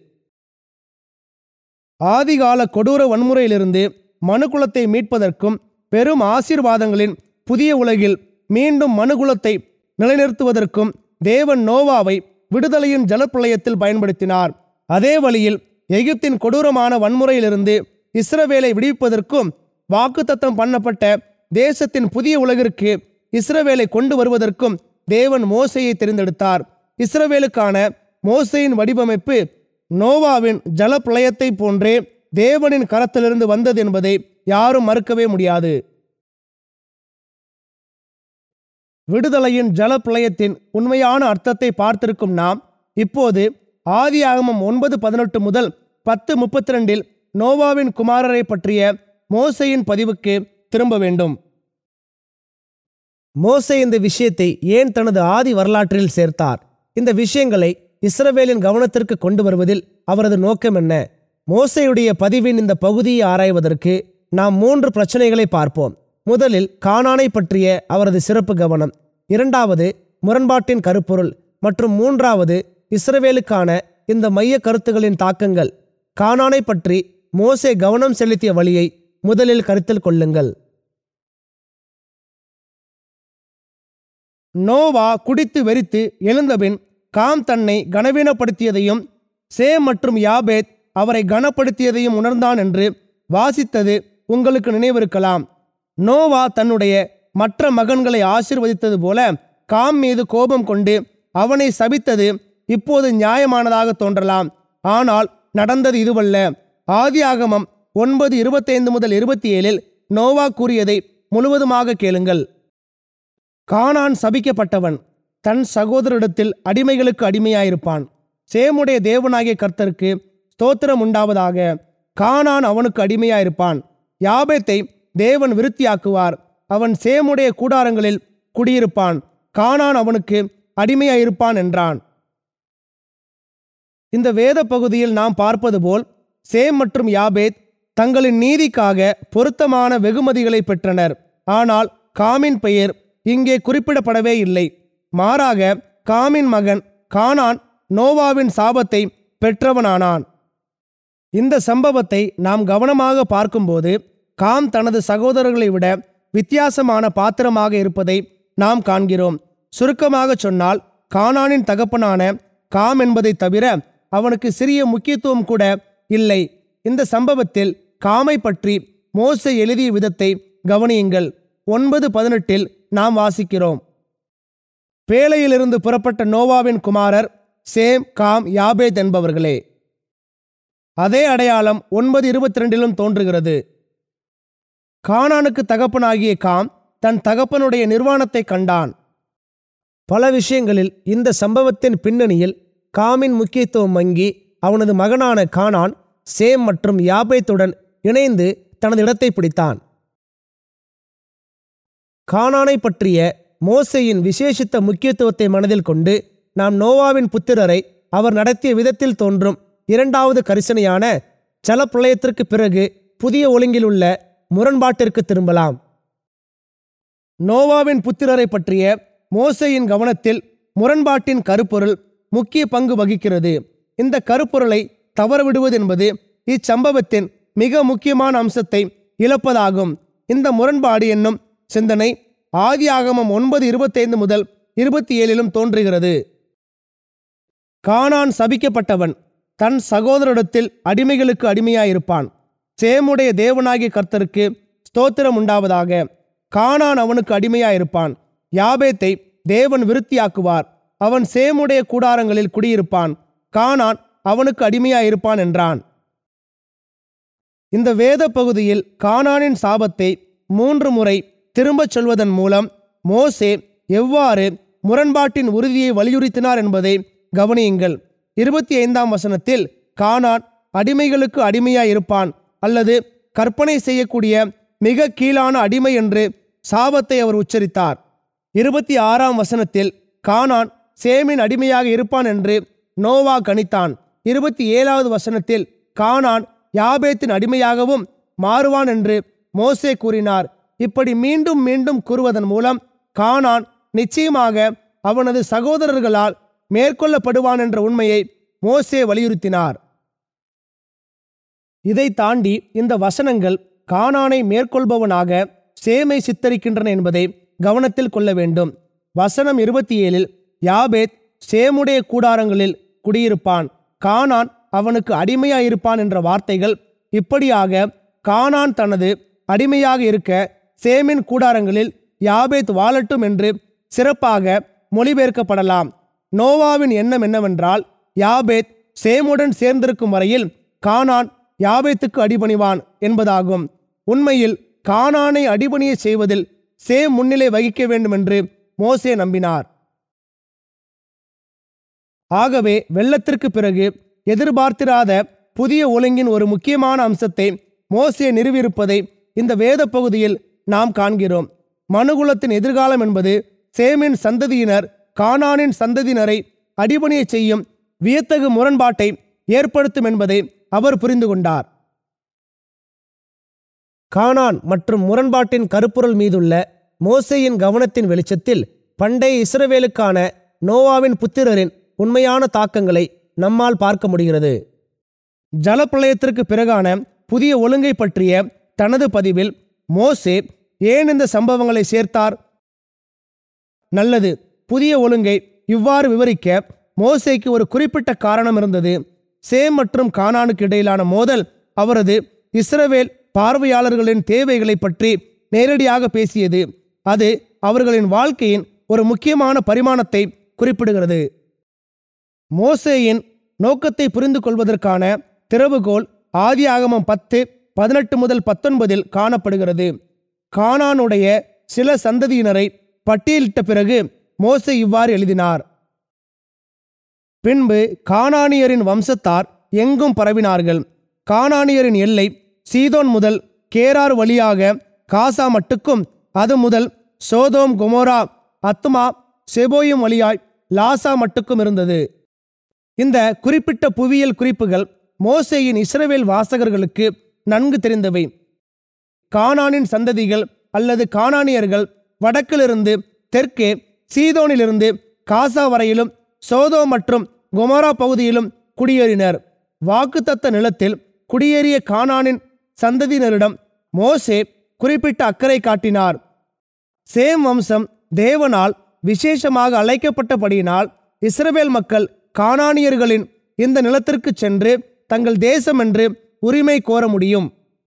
ஆதிகால கொடூர வன்முறையிலிருந்து மனுக்குலத்தை மீட்பதற்கும் பெரும் ஆசீர்வாதங்களின் புதிய உலகில் மீண்டும் மனுகுலத்தை நிலைநிறுத்துவதற்கும் தேவன் நோவாவை விடுதலையின் ஜலப்பிரளயத்தில் பயன்படுத்தினார் அதே வழியில் எகிப்தின் கொடூரமான வன்முறையிலிருந்து இஸ்ரவேலை விடுவிப்பதற்கும் வாக்குத்தத்தம் பண்ணப்பட்ட தேசத்தின் புதிய உலகிற்கு இஸ்ரவேலை கொண்டு வருவதற்கும் தேவன் மோசையை தெரிந்தெடுத்தார் இஸ்ரவேலுக்கான மோசையின் வடிவமைப்பு நோவாவின் ஜலப்பிரளயத்தை போன்றே தேவனின் கரத்திலிருந்து வந்தது என்பதை யாரும் மறுக்கவே முடியாது விடுதலையின் ஜலப்பிரளயத்தின் உண்மையான அர்த்தத்தை பார்த்திருக்கும் நாம் இப்போது ஆதியாகமம் ஒன்பது பதினெட்டு முதல் பத்து முப்பத்தி ரெண்டில் நோவாவின் குமாரரை பற்றிய மோசையின் பதிவுக்கு திரும்ப வேண்டும் மோசே இந்த விஷயத்தை ஏன் தனது ஆதி வரலாற்றில் சேர்த்தார் இந்த விஷயங்களை இஸ்ரவேலின் கவனத்திற்கு கொண்டு வருவதில் அவரது நோக்கம் என்ன மோசையுடைய பதிவின் இந்த பகுதியை ஆராய்வதற்கு நாம் மூன்று பிரச்சனைகளை பார்ப்போம் முதலில் கானானை பற்றிய அவரது சிறப்பு கவனம் இரண்டாவது முரண்பாட்டின் கருப்பொருள் மற்றும் மூன்றாவது இஸ்ரவேலுக்கான இந்த மைய கருத்துகளின் தாக்கங்கள் கானானை பற்றி மோசே கவனம் செலுத்திய வழியை முதலில் கருத்தில் கொள்ளுங்கள் நோவா குடித்து வெறித்து எழுந்தபின் காம் தன்னை கனவீனப்படுத்தியதையும் சே மற்றும் யாபேத் அவரை கனப்படுத்தியதையும் உணர்ந்தான் என்று வாசித்தது உங்களுக்கு நினைவிருக்கலாம் நோவா தன்னுடைய மற்ற மகன்களை ஆசிர்வதித்தது போல காம் மீது கோபம் கொண்டு அவனை சபித்தது இப்போது நியாயமானதாக தோன்றலாம் ஆனால் நடந்தது இதுவல்ல ஆதியாகமம் ஒன்பது இருபத்தைந்து முதல் இருபத்தி ஏழில் நோவா கூறியதை முழுவதுமாக கேளுங்கள் கானான் சபிக்கப்பட்டவன் தன் சகோதரிடத்தில் அடிமைகளுக்கு அடிமையாயிருப்பான் சேமுடைய தேவனாகிய கர்த்தருக்கு ஸ்தோத்திரம் உண்டாவதாக கானான் அவனுக்கு அடிமையாயிருப்பான் யாபேத்தை தேவன் விருத்தியாக்குவார் அவன் சேமுடைய கூடாரங்களில் குடியிருப்பான் கானான் அவனுக்கு அடிமையாயிருப்பான் என்றான் இந்த வேத பகுதியில் நாம் பார்ப்பது போல் சேம் மற்றும் யாபேத் தங்களின் நீதிக்காக பொருத்தமான வெகுமதிகளை பெற்றனர் ஆனால் காமின் பெயர் இங்கே குறிப்பிடப்படவே இல்லை மாறாக காமின் மகன் கானான் நோவாவின் சாபத்தை பெற்றவனானான் இந்த சம்பவத்தை நாம் கவனமாக பார்க்கும்போது காம் தனது சகோதரர்களை விட வித்தியாசமான பாத்திரமாக இருப்பதை நாம் காண்கிறோம் சுருக்கமாக சொன்னால் கானானின் தகப்பனான காம் என்பதை தவிர அவனுக்கு சிறிய முக்கியத்துவம் கூட இல்லை இந்த சம்பவத்தில் காமை பற்றி மோசே எழுதிய விதத்தை கவனியுங்கள் ஒன்பது பதினெட்டில் நாம் வாசிக்கிறோம் பேழையிலிருந்து புறப்பட்ட நோவாவின் குமாரர் சேம் காம் யாபேத் என்பவர்களே அதே அடையாளம் ஒன்பது இருபத்தி ரெண்டிலும் தோன்றுகிறது கானானுக்கு தகப்பனாகிய காம் தன் தகப்பனுடைய நிர்வாணத்தை கண்டான் பல விஷயங்களில் இந்த சம்பவத்தின் பின்னணியில் காமின் முக்கியத்துவம் மங்கி அவனது மகனான கானான் சேம் மற்றும் யாபேத்துடன் இணைந்து தனது இடத்தை பிடித்தான் கானானை பற்றிய மோசேயின் விசேஷித்த முக்கியத்துவத்தை மனதில் கொண்டு நாம் நோவாவின் புத்திரரை அவர் நடத்திய விதத்தில் தோன்றும் இரண்டாவது கரிசனையான ஜலப்பிரளயத்திற்கு பிறகு புதிய ஒழுங்கிலுள்ள முரண்பாட்டிற்கு திரும்பலாம் நோவாவின் புத்திரரை பற்றிய மோசேயின் கவனத்தில் முரண்பாட்டின் கருப்பொருள் முக்கிய பங்கு வகிக்கிறது இந்த கருப்பொருளை தவறவிடுவது என்பது இச்சம்பவத்தின் மிக முக்கியமான அம்சத்தை இழப்பதாகும் இந்த முரண்பாடு என்னும் சிந்தனை ஆதியாகமம் ஒன்பது இருபத்தைந்து முதல் இருபத்தி ஏழிலும் தோன்றுகிறது கானான் சபிக்கப்பட்டவன் தன் சகோதரிடத்தில் அடிமைகளுக்கு அடிமையாயிருப்பான் சேமுடைய தேவனாகிய கர்த்தருக்கு ஸ்தோத்திரம் உண்டாவதாக கானான் அவனுக்கு அடிமையாயிருப்பான் யாபேத்தை தேவன் விருத்தியாக்குவார் அவன் சேமுடைய கூடாரங்களில் குடியிருப்பான் கானான் அவனுக்கு அடிமையாயிருப்பான் என்றான் இந்த வேத பகுதியில் கானானின் சாபத்தை மூன்று முறை திரும்பச் சொல்வதன் மூலம் மோசே எவ்வாறு முரண்பாட்டின் உறுதியை வலியுறுத்தினார் என்பதை கவனியுங்கள் இருபத்தி ஐந்தாம் வசனத்தில் கானான் அடிமைகளுக்கு அடிமையாய் இருப்பான் அல்லது கற்பனை செய்யக்கூடிய மிக கீழான அடிமை என்று சாபத்தை அவர் உச்சரித்தார் இருபத்தி ஆறாம் வசனத்தில் கானான் சேமின் அடிமையாக இருப்பான் என்று நோவா கணித்தான் இருபத்தி ஏழாவது வசனத்தில் கானான் யாபேத்தின் அடிமையாகவும் மாறுவான் என்று மோசே கூறினார் இப்படி மீண்டும் மீண்டும் கூறுவதன் மூலம் கானான் நிச்சயமாக அவனது சகோதரர்களால் மேற்கொள்ளப்படுவான் என்ற உண்மையை மோசே வலியுறுத்தினார் இதை தாண்டி இந்த வசனங்கள் கானானை மேற்கொள்பவனாக சேமை சித்தரிக்கின்றன என்பதை கவனத்தில் கொள்ள வேண்டும் வசனம் இருபத்தி ஏழில் யாபேத் சேமுடைய கூடாரங்களில் குடியிருப்பான் கானான் அவனுக்கு அடிமையாயிருப்பான் என்ற வார்த்தைகள் இப்படியாக கானான் தனது அடிமையாக இருக்க சேமின் கூடாரங்களில் யாபேத் வாழட்டும் என்று சிறப்பாக மொழிபெயர்க்கப்படலாம் நோவாவின் எண்ணம் என்னவென்றால் யாபேத் சேமுடன் சேர்ந்திருக்கும் வரையில் கானான் யாபேத்துக்கு அடிபணிவான் என்பதாகும் உண்மையில் கானானை அடிபணிய செய்வதில் சேம் முன்னிலை வகிக்க வேண்டும் என்று மோசே நம்பினார் ஆகவே வெள்ளத்திற்கு பிறகு எதிர்பார்த்திராத புதிய ஒழுங்கின் ஒரு முக்கியமான அம்சத்தை மோசே நிறுவியிருப்பதை இந்த வேத பகுதியில் நாம் காண்கிறோம் மனுகுலத்தின் எதிர்காலம் என்பது சேமின் சந்ததியினர் கானானின் சந்ததியினரை அடிபணிய செய்யும் வியத்தகு முரண்பாட்டை ஏற்படுத்தும் என்பதை அவர் புரிந்து கொண்டார் கானான் மற்றும் முரண்பாட்டின் கருப்பொருள் மீதுள்ள மோசேயின் கவனத்தின் வெளிச்சத்தில் பண்டைய இஸ்ரவேலுக்கான நோவாவின் புத்திரரின் உண்மையான தாக்கங்களை நம்மால் பார்க்க முடிகிறது ஜலப்பிரளயத்திற்கு பிறகான புதிய ஒழுங்கை பற்றிய தனது பதிவில் மோசே ஏன் இந்த சம்பவங்களை சேர்த்தார் நல்லது புதிய ஒழுங்கை இவ்வாறு விவரிக்க மோசேக்கு ஒரு குறிப்பிட்ட காரணம் இருந்தது சேம் மற்றும் கானானுக்கு இடையிலான மோதல் அவரது இஸ்ரவேல் பார்வையாளர்களின் தேவைகளை பற்றி நேரடியாக பேசியது அது அவர்களின் வாழ்க்கையின் ஒரு முக்கியமான பரிமாணத்தை குறிப்பிடுகிறது மோசேயின் நோக்கத்தை புரிந்து கொள்வதற்கான திறவுகோல் ஆதி ஆகமம் பத்து பதினெட்டு முதல் பத்தொன்பதில் காணப்படுகிறது கானானுடைய சில சந்ததியினரை பட்டியலிட்ட பிறகு மோசே இவ்வாறு எழுதினார் பின்பு கானானியரின் வம்சத்தார் எங்கும் பரவினார்கள் கானானியரின் எல்லை சீதோன் முதல் கேரார் வழியாக காசா மட்டுக்கும் அது முதல் சோதோம் கொமோரா அத்மா செபோயும் வழியாய் லாசா மட்டுக்கும் இருந்தது இந்த குறிப்பிட்ட புவியியல் குறிப்புகள் மோசேயின் இஸ்ரவேல் வாசகர்களுக்கு நன்கு தெரிந்தவை கானானின் சந்ததிகள் அல்லது கானானியர்கள் வடக்கிலிருந்து தெற்கே சீதோனிலிருந்து காசா வரையிலும் சோதோ மற்றும் கொமோரா பகுதியிலும் குடியேறினர் வாக்குத்தத்த நிலத்தில் குடியேறிய கானானின் சந்ததியினரிடம் மோசே குறிப்பிட்ட அக்கறை காட்டினார் சேம் வம்சம் தேவனால் விசேஷமாக அழைக்கப்பட்டபடியினால் இஸ்ரவேல் மக்கள் கானானியர்களின் இந்த நிலத்திற்கு சென்று தங்கள் தேசம் என்று உரிமை கோர முடியும்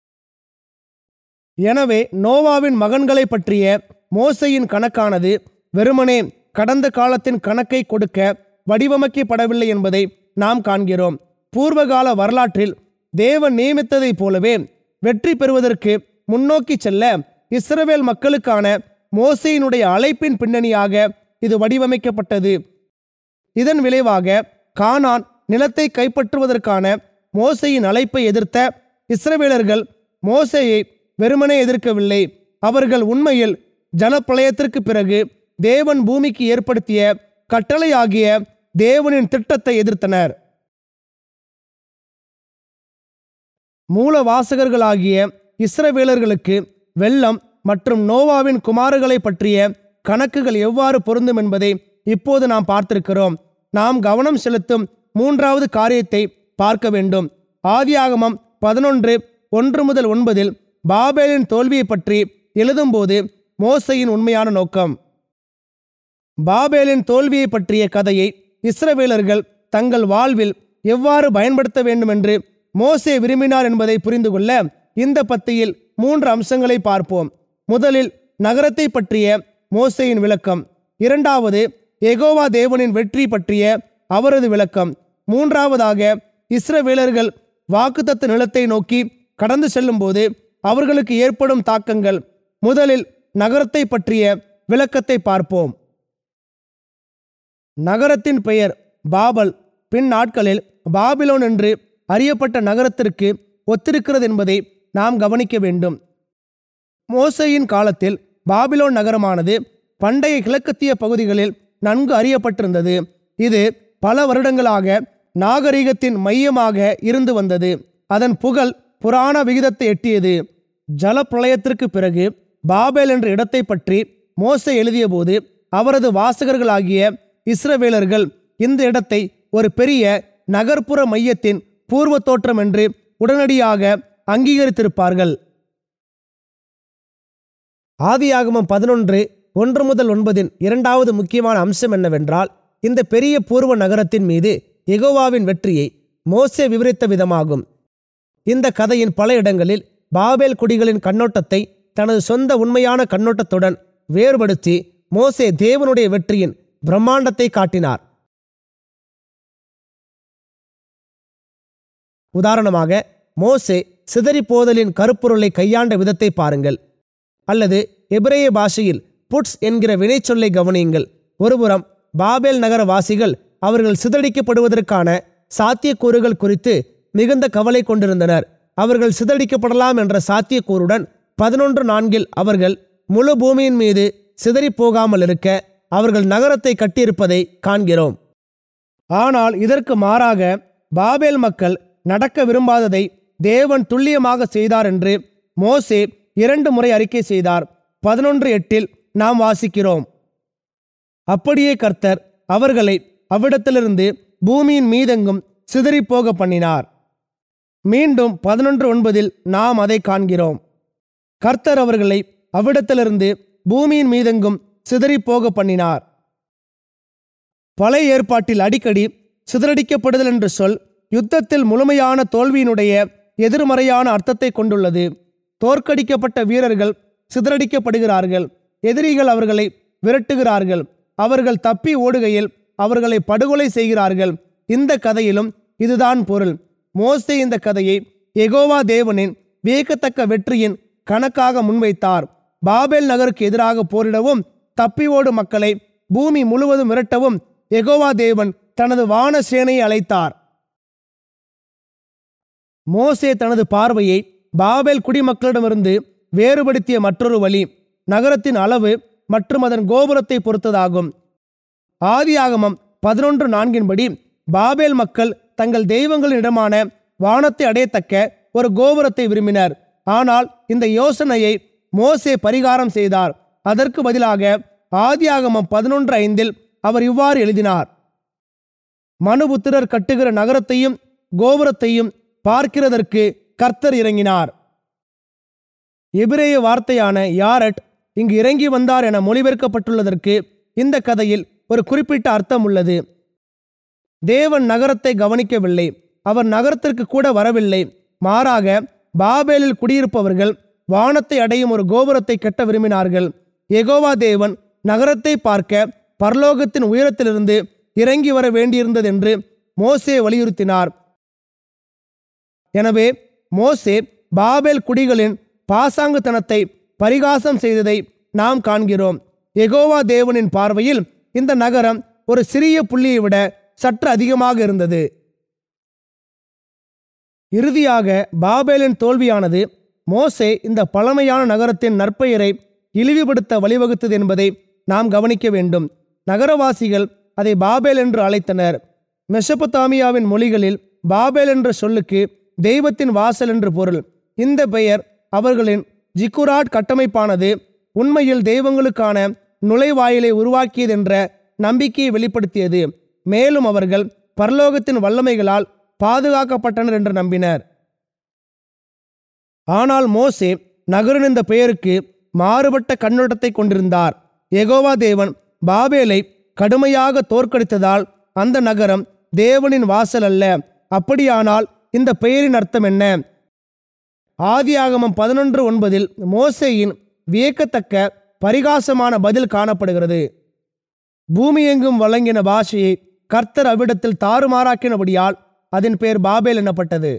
எனவே நோவாவின் மகன்களை பற்றிய மோசையின் கணக்கானது வெறுமனே கடந்த காலத்தின் கணக்கை கொடுக்க வடிவமைக்கப்படவில்லை என்பதை நாம் காண்கிறோம் பூர்வகால வரலாற்றில் தேவன் நியமித்ததைப் போலவே வெற்றி பெறுவதற்கு முன்னோக்கி செல்ல இஸ்ரவேல் மக்களுக்கான மோசையினுடைய அழைப்பின் பின்னணியாக இது வடிவமைக்கப்பட்டது இதன் விளைவாக கானான் நிலத்தை கைப்பற்றுவதற்கான மோசையின் அழைப்பை எதிர்த்த இஸ்ரவேலர்கள் மோசேயை வெறுமனே எதிர்க்கவில்லை அவர்கள் உண்மையில் ஜலப்பிரளயத்திற்கு பிறகு தேவன் பூமிக்கு ஏற்படுத்திய கட்டளையாகிய தேவனின் திட்டத்தை எதிர்த்தனர் மூல வாசகர்களாகிய இஸ்ரவேலர்களுக்கு வெள்ளம் மற்றும் நோவாவின் குமாரர்களை பற்றிய கணக்குகள் எவ்வாறு பொருந்தும் என்பதை இப்போது நாம் பார்த்திருக்கிறோம் நாம் கவனம் செலுத்தும் மூன்றாவது காரியத்தை பார்க்க வேண்டும் ஆதியாகமம் பதினொன்று ஒன்று முதல் ஒன்பதில் பாபேலின் தோல்வியை பற்றி எழுதும்போது மோசையின் உண்மையான நோக்கம் பாபேலின் தோல்வியை பற்றிய கதையை இஸ்ரவேலர்கள் தங்கள் வாழ்வில் எவ்வாறு பயன்படுத்த வேண்டும் என்று மோசே விரும்பினார் என்பதை புரிந்து கொள்ள இந்த பத்தியில் மூன்று அம்சங்களை பார்ப்போம் முதலில் நகரத்தை பற்றிய மோசேயின் விளக்கம் இரண்டாவது எகோவா தேவனின் வெற்றி பற்றிய அவரது விளக்கம் மூன்றாவதாக இஸ்ரவேலர்கள் வாக்குத்தத்த நிலத்தை நோக்கி கடந்து செல்லும்போது அவர்களுக்கு ஏற்படும் தாக்கங்கள் முதலில் நகரத்தை பற்றிய விளக்கத்தை பார்ப்போம் நகரத்தின் பெயர் பாபல் பின் நாட்களில் பாபிலோன் என்று அறியப்பட்ட நகரத்திற்கு ஒத்திருக்கிறது என்பதை நாம் கவனிக்க வேண்டும் மோசையின் காலத்தில் பாபிலோன் நகரமானது பண்டைய கிழக்கத்திய பகுதிகளில் நன்கு அறியப்பட்டிருந்தது இது பல வருடங்களாக நாகரிகத்தின் மையமாக இருந்து வந்தது அதன் புகழ் புராண விகிதத்தை எட்டியது ஜலப்பிரளயத்திற்கு பிறகு பாபேல் என்ற இடத்தை பற்றி மோசே எழுதியபோது அவரது வாசகர்களாகிய இஸ்ரவேலர்கள் இந்த இடத்தை ஒரு பெரிய நகர்ப்புற மையத்தின் பூர்வ தோற்றம் என்று உடனடியாக அங்கீகரித்திருப்பார்கள் ஆதியாகமம் பதினொன்று ஒன்று முதல் ஒன்பதின் இரண்டாவது முக்கியமான அம்சம் என்னவென்றால் இந்த பெரிய பூர்வ நகரத்தின் மீது எகோவாவின் வெற்றியை மோசே விவரித்த விதமாகும் இந்த கதையின் பல இடங்களில் பாபேல் குடிகளின் கண்ணோட்டத்தை தனது சொந்த உண்மையான கண்ணோட்டத்துடன் வேறுபடுத்தி மோசே தேவனுடைய வெற்றியின் பிரம்மாண்டத்தை காட்டினார் உதாரணமாக மோசே சிதறிப்போதலின் கருப்பொருளை கையாண்ட விதத்தை பாருங்கள் அல்லது எபிரேய பாஷையில் புட்ஸ் என்கிற வினைச்சொல்லை கவனியுங்கள் ஒருபுறம் பாபேல் நகர வாசிகள் அவர்கள் சிதறடிக்கப்படுவதற்கான சாத்தியக்கூறுகள் குறித்து மிகுந்த கவலை கொண்டிருந்தனர் அவர்கள் சிதறடிக்கப்படலாம் என்ற சாத்தியக்கூறுடன் பதினொன்று நான்கில் அவர்கள் முழு பூமியின் மீது சிதறிப் போகாமல் இருக்க அவர்கள் நகரத்தை கட்டியிருப்பதை காண்கிறோம் ஆனால் இதற்கு மாறாக பாபேல் மக்கள் நடக்க விரும்பாததை தேவன் துல்லியமாக செய்தார் என்று மோசே இரண்டு முறை அறிக்கை செய்தார் பதினொன்று எட்டில் நாம் வாசிக்கிறோம் அப்படியே கர்த்தர் அவர்களை அவ்விடத்திலிருந்து பூமியின் மீதெங்கும் சிதறிப்போக பண்ணினார் மீண்டும் பதினொன்று ஒன்பதில் நாம் அதை காண்கிறோம் கர்த்தர் அவர்களை அவ்விடத்திலிருந்து பூமியின் மீதெங்கும் சிதறிப்போக பண்ணினார் பழைய ஏற்பாட்டில் அடிக்கடி சிதறடிக்கப்படுதல் என்ற சொல் யுத்தத்தில் முழுமையான தோல்வியினுடைய எதிர்மறையான அர்த்தத்தை கொண்டுள்ளது தோற்கடிக்கப்பட்ட வீரர்கள் சிதறடிக்கப்படுகிறார்கள் எதிரிகள் அவர்களை விரட்டுகிறார்கள் அவர்கள் தப்பி ஓடுகையில் அவர்களை படுகொலை செய்கிறார்கள் இந்த கதையிலும் இதுதான் பொருள் மோசே இந்த கதையை எகோவா தேவனின் வியக்கத்தக்க வெற்றியின் கணக்காக முன்வைத்தார் பாபேல் நகருக்கு எதிராக போரிடவும் தப்பி ஓடும் மக்களை பூமி முழுவதும் விரட்டவும் எகோவா தேவன் தனது வான சேனையை அழைத்தார் மோசே தனது பார்வையை பாபேல் குடிமக்களிடமிருந்து வேறுபடுத்திய மற்றொரு வழி நகரத்தின் அளவு மற்றும் அதன் கோபுரத்தை பொறுத்ததாகும் ஆதியாகமம் பதினொன்று நான்கின்படி பாபேல் மக்கள் தங்கள் தெய்வங்களிடமான வானத்தை அடையத்தக்க ஒரு கோபுரத்தை விரும்பினர் ஆனால் இந்த யோசனையை மோசே பரிகாரம் செய்தார் அதற்கு பதிலாக ஆதியாகமம் பதினொன்று ஐந்தில் அவர் இவ்வாறு எழுதினார் மனுபுத்திரர் கட்டுகிற நகரத்தையும் கோபுரத்தையும் பார்க்கிறதற்கு கர்த்தர் இறங்கினார் எபிரேய வார்த்தையான யாரட் இங்கு இறங்கி வந்தார் என மொழிபெயர்க்கப்பட்டுள்ளதற்கு இந்த கதையில் ஒரு குறிப்பிட்ட அர்த்தம் உள்ளது தேவன் நகரத்தை கவனிக்கவில்லை அவர் நகரத்திற்கு கூட வரவில்லை மாறாக பாபேலில் குடியிருப்பவர்கள் வானத்தை அடையும் ஒரு கோபுரத்தை கட்ட விரும்பினார்கள் எகோவா தேவன் நகரத்தை பார்க்க பரலோகத்தின் உயரத்திலிருந்து இறங்கி வர வேண்டியிருந்தது என்று மோசே வலியுறுத்தினார் எனவே மோசே பாபேல் குடிகளின் பாசாங்குத்தனத்தை பரிகாசம் செய்ததை நாம் காண்கிறோம் எகோவா தேவனின் பார்வையில் இந்த நகரம் ஒரு சிறிய புள்ளியை விட சற்று அதிகமாக இருந்தது இறுதியாக பாபேலின் தோல்வியானது மோசே இந்த பழமையான நகரத்தின் நற்பெயரை இழிவுபடுத்த வழிவகுத்தது என்பதை நாம் கவனிக்க வேண்டும் நகரவாசிகள் அதை பாபேல் என்று அழைத்தனர் மெசபொத்தாமியாவின் மொழிகளில் பாபேல் என்ற சொல்லுக்கு தெய்வத்தின் வாசல் என்று பொருள் இந்த பெயர் அவர்களின் ஜிக்குராட் கட்டமைப்பானது உண்மையில் தெய்வங்களுக்கான நுழைவாயிலை உருவாக்கியது என்ற நம்பிக்கையை வெளிப்படுத்தியது மேலும் அவர்கள் பரலோகத்தின் வல்லமைகளால் பாதுகாக்கப்பட்டனர் என்று நம்பினர் ஆனால் மோசே நகரின் இந்த பெயருக்கு மாறுபட்ட கண்ணோட்டத்தை கொண்டிருந்தார் எகோவா தேவன் பாபேலை கடுமையாக தோற்கடித்ததால் அந்த நகரம் தேவனின் வாசல் அல்ல அப்படியானால் இந்த பெயரின் அர்த்தம் என்ன ஆதியாகமம் பதினொன்று ஒன்பதில் மோசேயின் வியக்கத்தக்க பரிகாசமான பதில் காணப்படுகிறது பூமியெங்கும் வழங்கின பாஷையை கர்த்தர் அவ்விடத்தில் தாறுமாறாக்கினபடியால் அதன் பெயர் பாபேல் எனப்பட்டது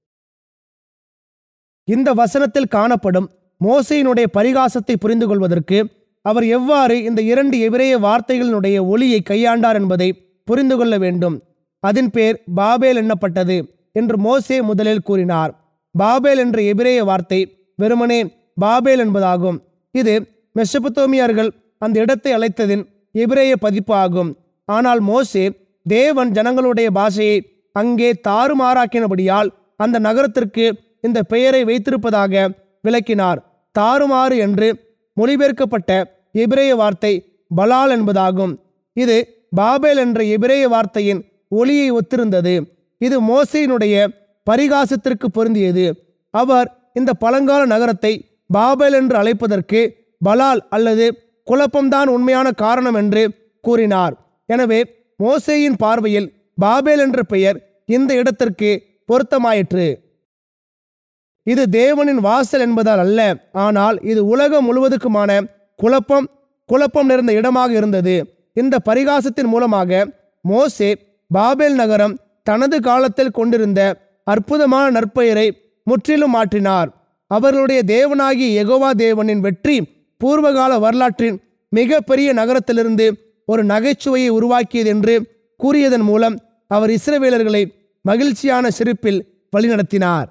இந்த வசனத்தில் காணப்படும் மோசையினுடைய பரிகாசத்தை புரிந்து கொள்வதற்கு அவர் எவ்வாறு இந்த இரண்டு எபிரேய வார்த்தைகளினுடைய ஒளியை கையாண்டார் என்பதை புரிந்து கொள்ள வேண்டும் அதன் பேர் பாபேல் எண்ணப்பட்டது என்று மோசே முதலில் கூறினார் பாபேல் என்ற எபிரேய வார்த்தை வெறுமனே பாபேல் என்பதாகும் இது மெசபத்தோமியர்கள் அந்த இடத்தை அழைத்ததின் எபிரேய பதிப்பு ஆகும் ஆனால் மோசே தேவன் ஜனங்களுடைய பாஷையை அங்கே தாறுமாறாக்கினபடியால் அந்த நகரத்திற்கு இந்த பெயரை வைத்திருப்பதாக விளக்கினார் தாறுமாறு என்று மொழிபெயர்க்கப்பட்ட எபிரேய வார்த்தை பலால் என்பதாகும் இது பாபேல் என்ற எபிரேய வார்த்தையின் ஒளியை ஒத்திருந்தது இது மோசையினுடைய பரிகாசத்திற்கு பொருந்தியது அவர் இந்த பழங்கால நகரத்தை பாபேல் என்று அழைப்பதற்கு பலால் அல்லது குழப்பம்தான் உண்மையான காரணம் என்று கூறினார் எனவே மோசேயின் பார்வையில் பாபேல் என்ற பெயர் இந்த இடத்திற்கு பொருத்தமாயிற்று இது தேவனின் வாசல் என்பதால் அல்ல ஆனால் இது உலகம் முழுவதுக்குமான குழப்பம் குழப்பம் நிறைந்த இடமாக இருந்தது இந்த பரிகாசத்தின் மூலமாக மோசே பாபேல் நகரம் தனது காலத்தில் கொண்டிருந்த அற்புதமான நற்பெயரை முற்றிலும் மாற்றினார் அவர்களுடைய தேவனாகிய யெகோவா தேவனின் வெற்றி பூர்வகால வரலாற்றின் மிக பெரிய நகரத்திலிருந்து ஒரு நகைச்சுவையை உருவாக்கியது என்று கூறியதன் மூலம் அவர் இஸ்ரவேலர்களை மகிழ்ச்சியான சிரிப்பில் வழிநடத்தினார்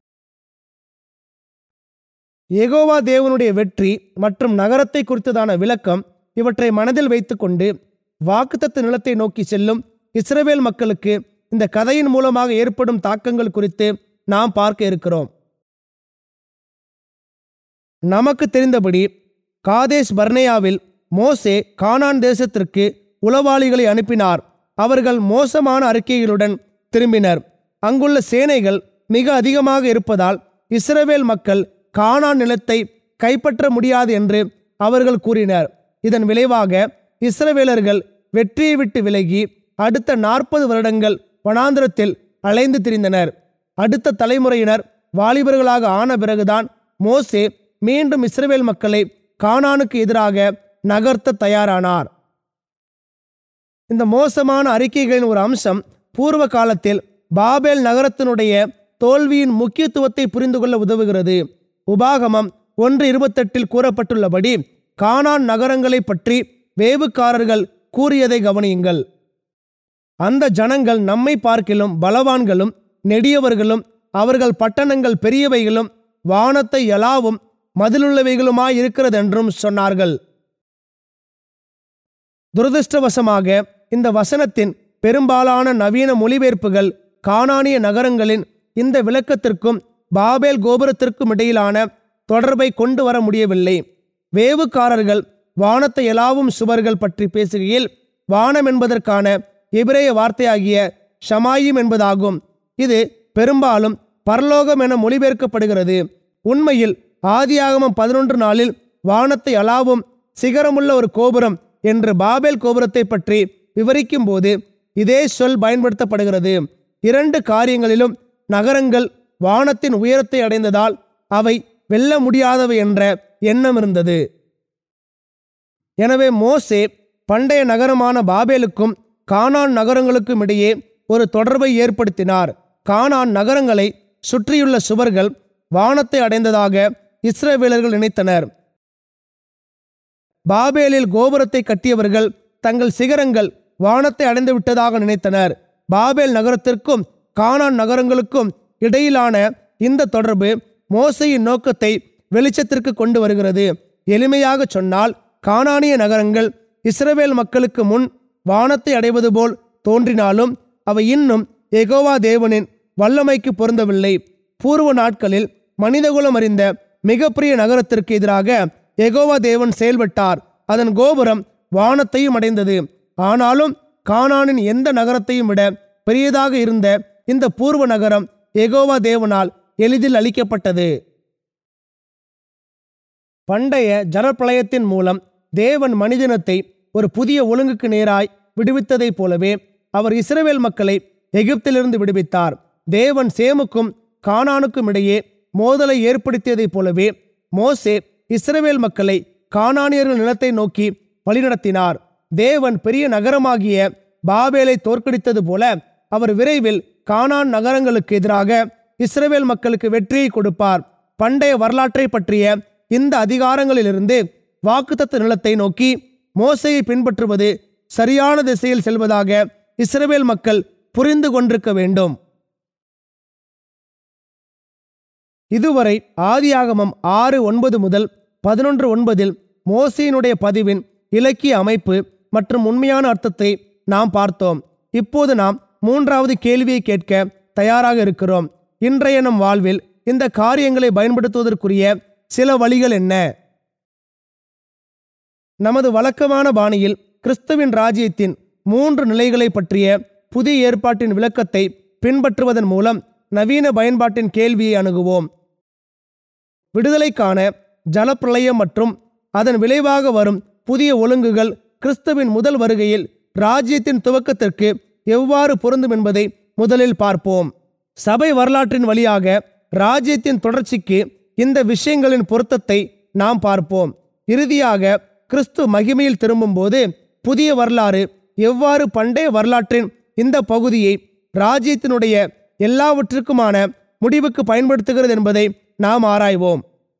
எகோவா தேவனுடைய வெற்றி மற்றும் நகரத்தை குறித்ததான விளக்கம் இவற்றை மனதில் வைத்துக்கொண்டு வாக்குத்தத்த நிலத்தை நோக்கி செல்லும் இஸ்ரவேல் மக்களுக்கு இந்த கதையின் மூலமாக ஏற்படும் தாக்கங்கள் குறித்து நாம் பார்க்க இருக்கிறோம் நமக்கு தெரிந்தபடி காதேஷ் பர்னேயாவில் மோசே கானான் தேசத்திற்கு உளவாளிகளை அனுப்பினார் அவர்கள் மோசமான அறிக்கைகளுடன் திரும்பினர் அங்குள்ள சேனைகள் மிக அதிகமாக இருப்பதால் இஸ்ரவேல் மக்கள் கானான் நிலத்தை கைப்பற்ற முடியாது என்று அவர்கள் கூறினர் இதன் விளைவாக இஸ்ரவேலர்கள் வெற்றியை விட்டு விலகி அடுத்த நாற்பது வருடங்கள் வனாந்திரத்தில் அலைந்து திரிந்தனர் அடுத்த தலைமுறையினர் வாலிபர்களாக ஆன பிறகுதான் மோசே மீண்டும் இஸ்ரவேல் மக்களை கானானுக்கு எதிராக நகர்த்த தயாரானார் இந்த மோசமான அறிக்கைகளின் ஒரு அம்சம் பூர்வ காலத்தில் பாபேல் நகரத்தினுடைய தோல்வியின் முக்கியத்துவத்தை புரிந்து கொள்ள உதவுகிறது உபாகமம் ஒன்று இருபத்தெட்டில் கூறப்பட்டுள்ளபடி கானான் நகரங்களை பற்றி வேவுக்காரர்கள் கூறியதை கவனியுங்கள் அந்த ஜனங்கள் நம்மை பார்க்கிலும் பலவான்களும் நெடியவர்களும் அவர்கள் பட்டணங்கள் பெரியவைகளும் வானத்தை எலாவும் மதிலுள்ளவைகளுமாய் இருக்கிறதென்றும் சொன்னார்கள் துரதிருஷ்டவசமாக இந்த வசனத்தின் பெரும்பாலான நவீன மொழிபெயர்ப்புகள் கானானிய நகரங்களின் இந்த விளக்கத்திற்கும் பாபேல் கோபுரத்திற்கும் இடையிலான தொடர்பை கொண்டு வர முடியவில்லை வேவுக்காரர்கள் வானத்தை எலாவும் சுவர்கள் பற்றி பேசுகையில் வானம் என்பதற்கான எபிரேய வார்த்தையாகிய ஷமாயிம் என்பதாகும் இது பெரும்பாலும் பரலோகம் என மொழிபெயர்க்கப்படுகிறது உண்மையில் ஆதியாகமம் பதினொன்று நாளில் வானத்தை அளாவும் சிகரமுள்ள ஒரு கோபுரம் என்று பாபேல் கோபுரத்தை பற்றி விவரிக்கும் போது இதே சொல் பயன்படுத்தப்படுகிறது இரண்டு காரியங்களிலும் நகரங்கள் வானத்தின் உயரத்தை அடைந்ததால் அவை வெல்ல முடியாதவை என்ற எண்ணம் இருந்தது எனவே மோசே பண்டைய நகரமான பாபேலுக்கும் கானான் நகரங்களுக்கும் இடையே ஒரு தொடர்பை ஏற்படுத்தினார் கானான் நகரங்களை சுற்றியுள்ள சுவர்கள் வானத்தை அடைந்ததாக இஸ்ரவேலர்கள் நினைத்தனர் பாபேலில் கோபுரத்தை கட்டியவர்கள் தங்கள் சிகரங்கள் வானத்தை அடைந்து விட்டதாக நினைத்தனர் பாபேல் நகரத்திற்கும் கானான் நகரங்களுக்கும் இடையிலான இந்த தொடர்பு மோசையின் நோக்கத்தை வெளிச்சத்திற்கு கொண்டு வருகிறது எளிமையாக சொன்னால் கானானிய நகரங்கள் இஸ்ரவேல் மக்களுக்கு முன் வானத்தை அடைவது போல் தோன்றினாலும் அவை இன்னும் எகோவா தேவனின் வல்லமைக்கு பொருந்தவில்லை பூர்வ நாட்களில் மனிதகுலம் அறிந்த மிகப்பெரிய நகரத்திற்கு எதிராக எகோவா தேவன் செயல்பட்டார் அதன் கோபுரம் வானத்தையும் அடைந்தது ஆனாலும் கானானின் எந்த நகரத்தையும் விட பெரியதாக இருந்த இந்த பூர்வ நகரம் எகோவா தேவனால் எளிதில் அளிக்கப்பட்டது பண்டைய ஜலப்பிரளயத்தின் மூலம் தேவன் மனிதனத்தை ஒரு புதிய ஒழுங்குக்கு நேராய் விடுவித்ததைப் போலவே அவர் இஸ்ரவேல் மக்களை எகிப்திலிருந்து விடுவித்தார் தேவன் சேமுக்கும் கானானுக்கும் இடையே மோதலை ஏற்படுத்தியதைப் போலவே மோசே இஸ்ரவேல் மக்களை கானானியர்கள் நிலத்தை நோக்கி வழிநடத்தினார் தேவன் பெரிய நகரமாகிய பாபேலை தோற்கடித்தது போல அவர் விரைவில் கானான் நகரங்களுக்கு எதிராக இஸ்ரவேல் மக்களுக்கு வெற்றியை கொடுப்பார் பண்டைய வரலாற்றை பற்றிய இந்த அதிகாரங்களிலிருந்து வாக்குத்தத்த நிலத்தை நோக்கி மோசையை பின்பற்றுவது சரியான திசையில் செல்வதாக இஸ்ரவேல் மக்கள் புரிந்து கொண்டிருக்க வேண்டும் இதுவரை ஆதியாகமம் ஆறு ஒன்பது முதல் பதினொன்று ஒன்பதில் மோசையினுடைய பதிவின் இலக்கிய அமைப்பு மற்றும் உண்மையான அர்த்தத்தை நாம் பார்த்தோம் இப்போது நாம் மூன்றாவது கேள்வியை கேட்க தயாராக இருக்கிறோம் இன்றைய நம் வாழ்வில் இந்த காரியங்களை பயன்படுத்துவதற்குரிய சில வழிகள் என்ன நமது வழக்கமான பாணியில் கிறிஸ்துவின் ராஜ்யத்தின் மூன்று நிலைகளை பற்றிய புதிய ஏற்பாட்டின் விளக்கத்தை பின்பற்றுவதன் மூலம் நவீன பயன்பாட்டின் கேள்வியை அணுகுவோம் விடுதலைக்கான ஜலப்பிரளயம் மற்றும் அதன் விளைவாக வரும் புதிய ஒழுங்குகள் கிறிஸ்துவின் முதல் வருகையில் ராஜ்யத்தின் துவக்கத்திற்கு எவ்வாறு பொருந்தும் என்பதை முதலில் பார்ப்போம் சபை வரலாற்றின் வழியாக ராஜ்யத்தின் தொடர்ச்சிக்கு இந்த விஷயங்களின் பொருத்தத்தை நாம் பார்ப்போம் இறுதியாக கிறிஸ்து மகிமையில் திரும்பும்போது புதிய வரலாறு எவ்வாறு பண்டைய வரலாற்றின் இந்த பகுதியை ராஜ்யத்தினுடைய எல்லாவற்றுக்குமான முடிவுக்கு பயன்படுத்துகிறது என்பதை நாம் ஆராய்வோம்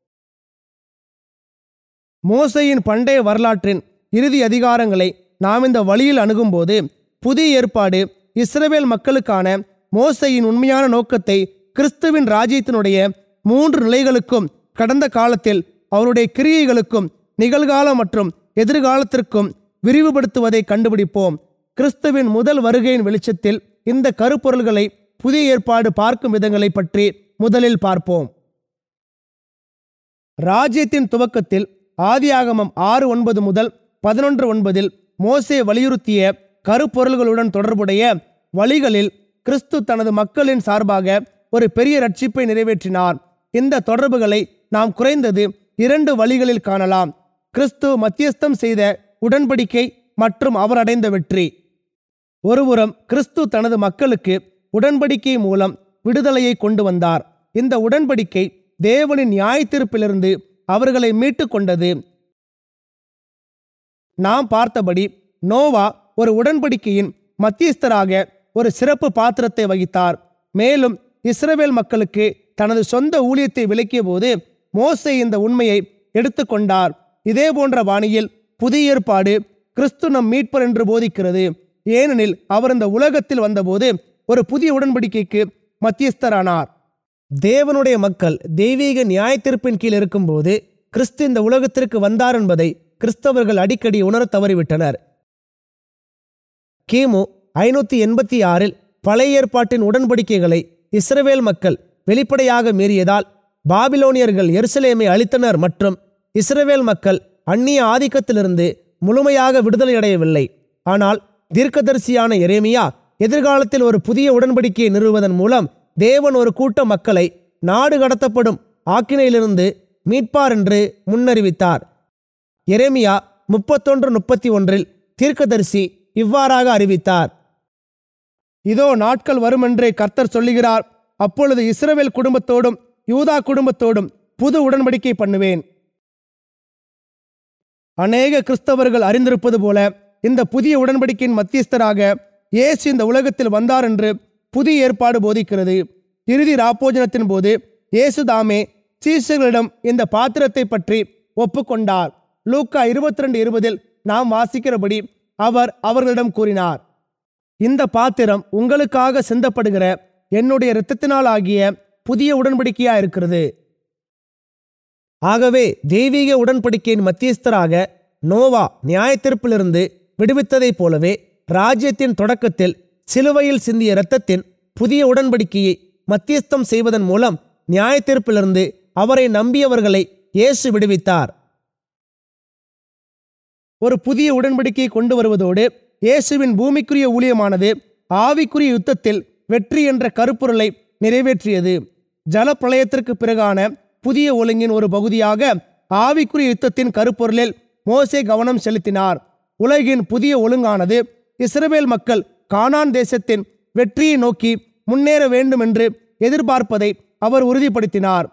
மோசையின் பண்டைய வரலாற்றின் இறுதி அதிகாரங்களை நாம் இந்த வழியில் அணுகும்போது புதிய ஏற்பாடு இஸ்ரவேல் மக்களுக்கான மோசையின் உண்மையான நோக்கத்தை கிறிஸ்துவின் ராஜ்யத்தினுடைய மூன்று நிலைகளுக்கும் கடந்த காலத்தில் அவருடைய கிரியைகளுக்கும் நிகழ்கால மற்றும் எதிர்காலத்திற்கும் விரிவுபடுத்துவதை கண்டுபிடிப்போம் கிறிஸ்துவின் முதல் வருகையின் வெளிச்சத்தில் இந்த கருப்பொருள்களை புதிய ஏற்பாடு பார்க்கும் விதங்களை பற்றி முதலில் பார்ப்போம் ராஜ்யத்தின் துவக்கத்தில் ஆதியாகமம் ஆறு ஒன்பது முதல் பதினொன்று ஒன்பதில் மோசே வலியுறுத்திய கருப்பொருள்களுடன் தொடர்புடைய வழிகளில் கிறிஸ்து தனது மக்களின் சார்பாக ஒரு பெரிய ரட்சிப்பை நிறைவேற்றினார் இந்த தொடர்புகளை நாம் குறைந்தது இரண்டு வழிகளில் காணலாம் கிறிஸ்து மத்தியஸ்தம் செய்த உடன்படிக்கை மற்றும் அவர் அடைந்த வெற்றி ஒருபுறம் கிறிஸ்து தனது மக்களுக்கு உடன்படிக்கை மூலம் விடுதலையை கொண்டு வந்தார் இந்த உடன்படிக்கை தேவனின் நியாயத்தீர்ப்பிலிருந்து அவர்களை மீட்டுக் கொண்டது நாம் பார்த்தபடி நோவா ஒரு உடன்படிக்கையின் மத்தியஸ்தராக ஒரு சிறப்பு பாத்திரத்தை வகித்தார் மேலும் இஸ்ரவேல் மக்களுக்கு தனது சொந்த ஊழியத்தை விளக்கிய போது மோசே இந்த உண்மையை எடுத்துக்கொண்டார் இதே போன்ற பாணியில் புதிய ஏற்பாடு கிறிஸ்து நம் மீட்பர் என்று போதிக்கிறது ஏனெனில் அவர் இந்த உலகத்தில் வந்தபோது ஒரு புதிய உடன்படிக்கைக்கு மத்தியஸ்தரானார் தேவனுடைய மக்கள் தெய்வீக நியாயத்தீர்ப்பின் கீழ் இருக்கும்போது கிறிஸ்து இந்த உலகத்திற்கு வந்தார் என்பதை கிறிஸ்தவர்கள் அடிக்கடி உணரத் தவறிவிட்டனர் கிமு ஐநூற்றி எண்பத்தி ஆறில் பழைய ஏற்பாட்டின் உடன்படிக்கைகளை இஸ்ரவேல் மக்கள் வெளிப்படையாக மீறியதால் பாபிலோனியர்கள் எருசலேமை அழித்தனர் மற்றும் இஸ்ரவேல் மக்கள் அந்நிய ஆதிக்கத்திலிருந்து முழுமையாக விடுதலையடையவில்லை ஆனால் தீர்க்கதரிசியான எரேமியா எதிர்காலத்தில் ஒரு புதிய உடன்படிக்கையை நிறுவுவதன் மூலம் தேவன் ஒரு கூட்ட மக்களை நாடு கடத்தப்படும் ஆக்கினையிலிருந்து மீட்பார் என்று முன்னறிவித்தார் எரேமியா முப்பத்தொன்று முப்பத்தி ஒன்றில் தீர்க்கதரிசி இவ்வாறாக அறிவித்தார் இதோ நாட்கள் வருமென்றே கர்த்தர் சொல்லுகிறார் அப்பொழுது இஸ்ரவேல் குடும்பத்தோடும் யூதா குடும்பத்தோடும் புது உடன்படிக்கை பண்ணுவேன் அநேக கிறிஸ்தவர்கள் அறிந்திருப்பது போல இந்த புதிய உடன்படிக்கையின் மத்தியஸ்தராக இயேசு இந்த உலகத்தில் வந்தார் என்று புதிய ஏற்பாடு போதிக்கிறது இறுதி ராப்போஜனத்தின் போது இயேசு தாமே சீசர்களிடம் இந்த பாத்திரத்தை பற்றி ஒப்புக்கொண்டார் லூக்கா இருபத்தி ரெண்டு இருபதில் நாம் வாசிக்கிறபடி அவர் அவர்களிடம் கூறினார் இந்த பாத்திரம் உங்களுக்காக சிந்தப்படுகிற என்னுடைய இரத்தத்தினால் ஆகிய புதிய உடன்படிக்கையா இருக்கிறது ஆகவே தெய்வீக உடன்படிக்கையின் மத்தியஸ்தராக நோவா நியாயத்தீர்ப்பிலிருந்து விடுவித்ததைப் போலவே ராஜ்யத்தின் தொடக்கத்தில் சிலுவையில் சிந்திய இரத்தத்தின் புதிய உடன்படிக்கையை மத்தியஸ்தம் செய்வதன் மூலம் நியாயத்தீர்ப்பிலிருந்து அவரை நம்பியவர்களை இயேசு விடுவித்தார் ஒரு புதிய உடன்படிக்கையை கொண்டு வருவதோடு இயேசுவின் பூமிக்குரிய ஊழியமானது ஆவிக்குரிய யுத்தத்தில் வெற்றி என்ற கருப்பொருளை நிறைவேற்றியது ஜலப்பிரளயத்திற்கு பிறகான புதிய ஒழுங்கின் ஒரு பகுதியாக ஆவிக்குரிய யுத்தத்தின் கருப்பொருளில் மோசே கவனம் செலுத்தினார் உலகின் புதிய ஒழுங்கானது இஸ்ரவேல் மக்கள் கானான் தேசத்தின் வெற்றியை நோக்கி முன்னேற வேண்டும் என்று எதிர்பார்ப்பதை அவர் உறுதிப்படுத்தினார்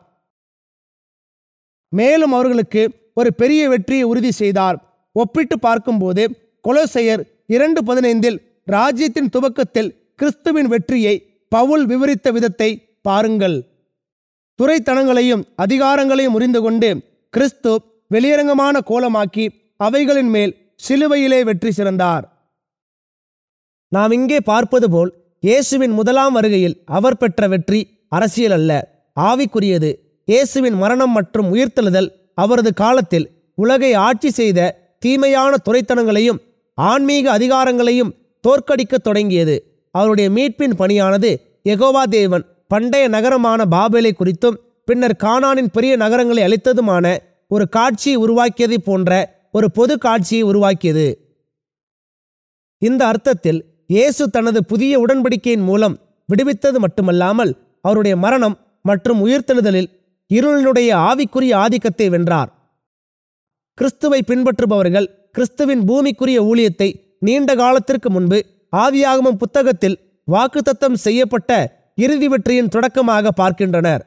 மேலும் அவர்களுக்கு ஒரு பெரிய வெற்றியை உறுதி செய்தார் ஒப்பிட்டு பார்க்கும்போது கொலோசையர் இரண்டு பதினைந்தில் ராஜ்யத்தின் துவக்கத்தில் கிறிஸ்துவின் வெற்றியை பவுல் விவரித்த விதத்தை பாருங்கள் துறைத்தனங்களையும் அதிகாரங்களையும் முறிந்து கொண்டு கிறிஸ்து வெளியரங்கமான கோலமாக்கி அவைகளின் மேல் சிலுவையிலே வெற்றி சிறந்தார் நாம் இங்கே பார்ப்பது போல் இயேசுவின் முதலாம் வருகையில் அவர் பெற்ற வெற்றி அரசியல் அல்ல ஆவிக்குரியது இயேசுவின் மரணம் மற்றும் உயிர்த்தெழுதல் அவரது காலத்தில் உலகை ஆட்சி செய்த தீமையான துறைத்தனங்களையும் ஆன்மீக அதிகாரங்களையும் தோற்கடிக்கத் தொடங்கியது அவருடைய மீட்பின் பணியானது யெகோவா தேவன் பண்டைய நகரமான பாபேலை குறித்தும் பின்னர் கானானின் பெரிய நகரங்களை அளித்ததுமான ஒரு காட்சியை உருவாக்கியதை போன்ற ஒரு பொது காட்சியை உருவாக்கியது இந்த அர்த்தத்தில் இயேசு தனது புதிய உடன்படிக்கையின் மூலம் விடுவித்தது மட்டுமல்லாமல் அவருடைய மரணம் மற்றும் உயிர்த்தெழுதலில் இருளினுடைய ஆவிக்குரிய ஆதிக்கத்தை வென்றார் கிறிஸ்துவை பின்பற்றுபவர்கள் கிறிஸ்துவின் பூமிக்குரிய ஊழியத்தை நீண்ட காலத்திற்கு முன்பு ஆதியாகமம் புத்தகத்தில் வாக்குத்தத்தம் செய்யப்பட்ட இறுதி வெற்றியின் தொடக்கமாக பார்க்கின்றனர்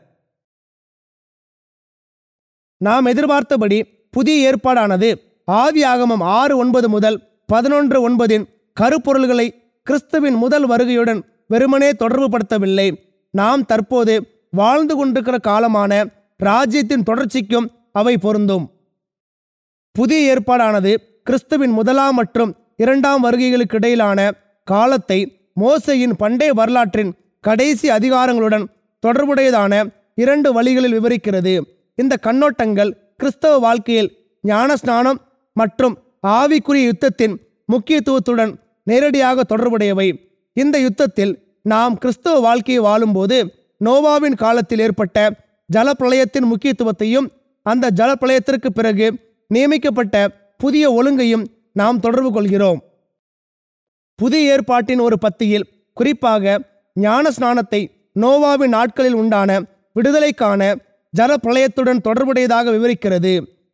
நாம் எதிர்பார்த்தபடி புதிய ஏற்பாடானது ஆதியாகமம் ஆறு ஒன்பது முதல் பதினொன்று ஒன்பதின் கருப்பொருள்களை கிறிஸ்துவின் முதல் வருகையுடன் வெறுமனே தொடர்புபடுத்தவில்லை நாம் தற்போது வாழ்ந்து கொண்டிருக்கிற காலமான ராஜ்யத்தின் தொடர்ச்சிக்கும் அவை பொருந்தும் புதிய ஏற்பாடானது கிறிஸ்துவின் முதலாம் மற்றும் இரண்டாம் வருகைகளுக்கு இடையிலான காலத்தை மோசையின் பண்டைய வரலாற்றின் கடைசி அதிகாரங்களுடன் தொடர்புடையதான இரண்டு வழிகளில் விவரிக்கிறது இந்த கண்ணோட்டங்கள் கிறிஸ்தவ வாழ்க்கையில் ஞானஸ்நானம் மற்றும் ஆவிக்குரிய யுத்தத்தின் முக்கியத்துவத்துடன் நேரடியாக தொடர்புடையவை இந்த யுத்தத்தில் நாம் கிறிஸ்தவ வாழ்க்கையை வாழும்போது நோவாவின் காலத்தில் ஏற்பட்ட ஜலப்பிரளயத்தின் முக்கியத்துவத்தையும் அந்த ஜலப்பிரளயத்திற்கு பிறகு நியமிக்கப்பட்ட புதிய ஒழுங்கையும் நாம் தொடர்பு கொள்கிறோம் புதிய ஏற்பாட்டின் ஒரு பத்தியில் குறிப்பாக ஞான ஸ்நானத்தை நோவாவின் நாட்களில் உண்டான விடுதலைக்கான ஜலப்பிரளயத்துடன் தொடர்புடையதாக விவரிக்கிறது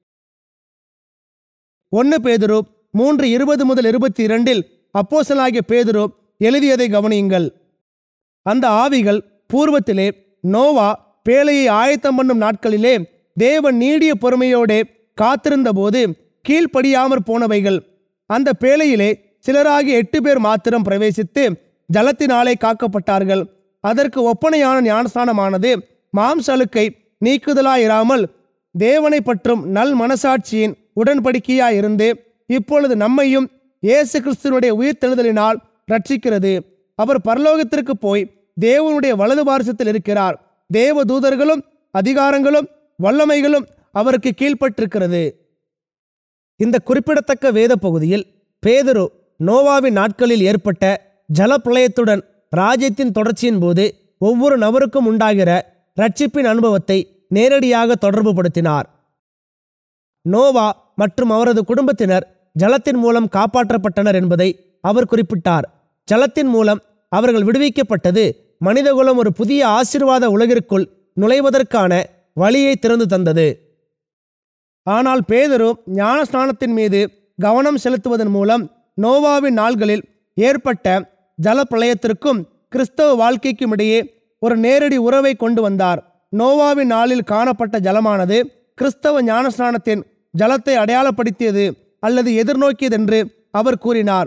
ஒன்று பேதுரு மூன்று இருபது முதல் இருபத்தி இரண்டில் அப்போசலாகிய பேதுரு எழுதியதை கவனியுங்கள் அந்த ஆவிகள் பூர்வத்திலே நோவா பேழையை ஆயத்தம் பண்ணும் நாட்களிலே தேவன் நீடிய பொறுமையோடே காத்திருந்தபோது கீழ்ப்படியாமற் போனவைகள் அந்த பேழையிலே சிலராகிய எட்டு பேர் மாத்திரம் பிரவேசித்து ஜலத்தினாலே காக்கப்பட்டார்கள் அதற்கு ஒப்பனையான ஞானஸ்தானமானது மாம்சலுக்கை நீக்குதலாயிராமல் தேவனை பற்றும் நல் மனசாட்சியின் உடன்படிக்கையாயிருந்து இப்பொழுது நம்மையும் இயேசு கிறிஸ்துவனுடைய உயிர்த்தெழுதலினால் ரட்சிக்கிறது அவர் பரலோகத்திற்கு போய் தேவனுடைய வலது பாரசத்தில் இருக்கிறார் தேவ தூதர்களும் அதிகாரங்களும் வல்லமைகளும் அவருக்கு கீழ்ப்பட்டிருக்கிறது இந்த குறிப்பிடத்தக்க வேத பகுதியில் பேதுரு நோவாவின் நாட்களில் ஏற்பட்ட ஜலப்பிரளயத்துடன் ராஜ்யத்தின் தொடர்ச்சியின் போது ஒவ்வொரு நபருக்கும் உண்டாகிற ரட்சிப்பின் அனுபவத்தை நேரடியாக தொடர்புபடுத்தினார் நோவா மற்றும் அவரது குடும்பத்தினர் ஜலத்தின் மூலம் காப்பாற்றப்பட்டனர் என்பதை அவர் குறிப்பிட்டார் ஜலத்தின் மூலம் அவர்கள் விடுவிக்கப்பட்டது மனிதகுலம் ஒரு புதிய ஆசீர்வாத உலகிற்குள் நுழைவதற்கான வழியை திறந்து தந்தது ஆனால் பேதரு ஞானஸ்நானத்தின் மீது கவனம் செலுத்துவதன் மூலம் நோவாவின் நாள்களில் ஏற்பட்ட ஜலப்பிரளயத்திற்கும் கிறிஸ்தவ வாழ்க்கைக்கும் இடையே ஒரு நேரடி உறவை கொண்டு வந்தார் நோவாவின் நாளில் காணப்பட்ட ஜலமானது கிறிஸ்தவ ஞானஸ்நானத்தின் ஜலத்தை அடையாளப்படுத்தியது அல்லது எதிர்நோக்கியதென்று அவர் கூறினார்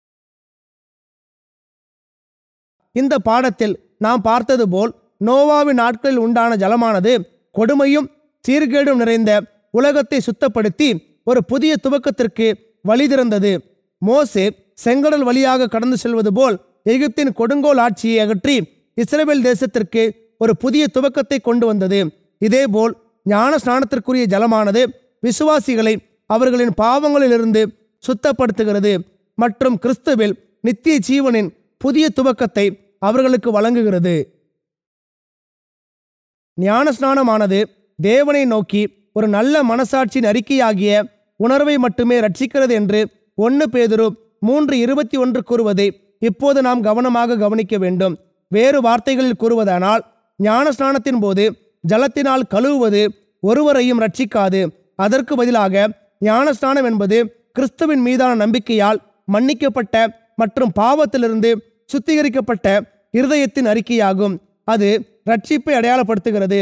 இந்த பாடத்தில் நாம் பார்த்தது போல் நோவாவின் நாட்களில் உண்டான ஜலமானது கொடுமையும் சீர்கேடும் நிறைந்த உலகத்தை சுத்தப்படுத்தி ஒரு புதிய துவக்கத்திற்கு வழி திறந்தது மோசே செங்கடல் வழியாக கடந்து செல்வது போல் எகிப்தின் கொடுங்கோல் ஆட்சியை அகற்றி இஸ்ரேல் தேசத்திற்கு ஒரு புதிய துவக்கத்தை கொண்டு வந்தது இதேபோல் ஞான ஸ்நானத்திற்குரிய ஜலமானது விசுவாசிகளை அவர்களின் பாவங்களிலிருந்து சுத்தப்படுத்துகிறது மற்றும் கிறிஸ்துவில் நித்திய ஜீவனின் புதிய துவக்கத்தை அவர்களுக்கு வழங்குகிறது ஞானஸ்நானமானது தேவனை நோக்கி ஒரு நல்ல மனசாட்சியின் அறிக்கையாகிய உணர்வை மட்டுமே ரட்சிக்கிறது என்று ஒன்று பேதுரு மூன்று இருபத்தி ஒன்று கூறுவதை இப்போது நாம் கவனமாக கவனிக்க வேண்டும் வேறு வார்த்தைகளில் கூறுவதானால் ஞானஸ்நானத்தின் போது ஜலத்தினால் கழுவுவது ஒருவரையும் ரட்சிக்காது அதற்கு பதிலாக ஞானஸ்நானம் என்பது கிறிஸ்துவின் மீதான நம்பிக்கையால் மன்னிக்கப்பட்ட மற்றும் பாவத்திலிருந்து சுத்திகரிக்கப்பட்ட இருதயத்தின் அறிக்கையாகும் அது ரட்சிப்பை அடையாளப்படுத்துகிறது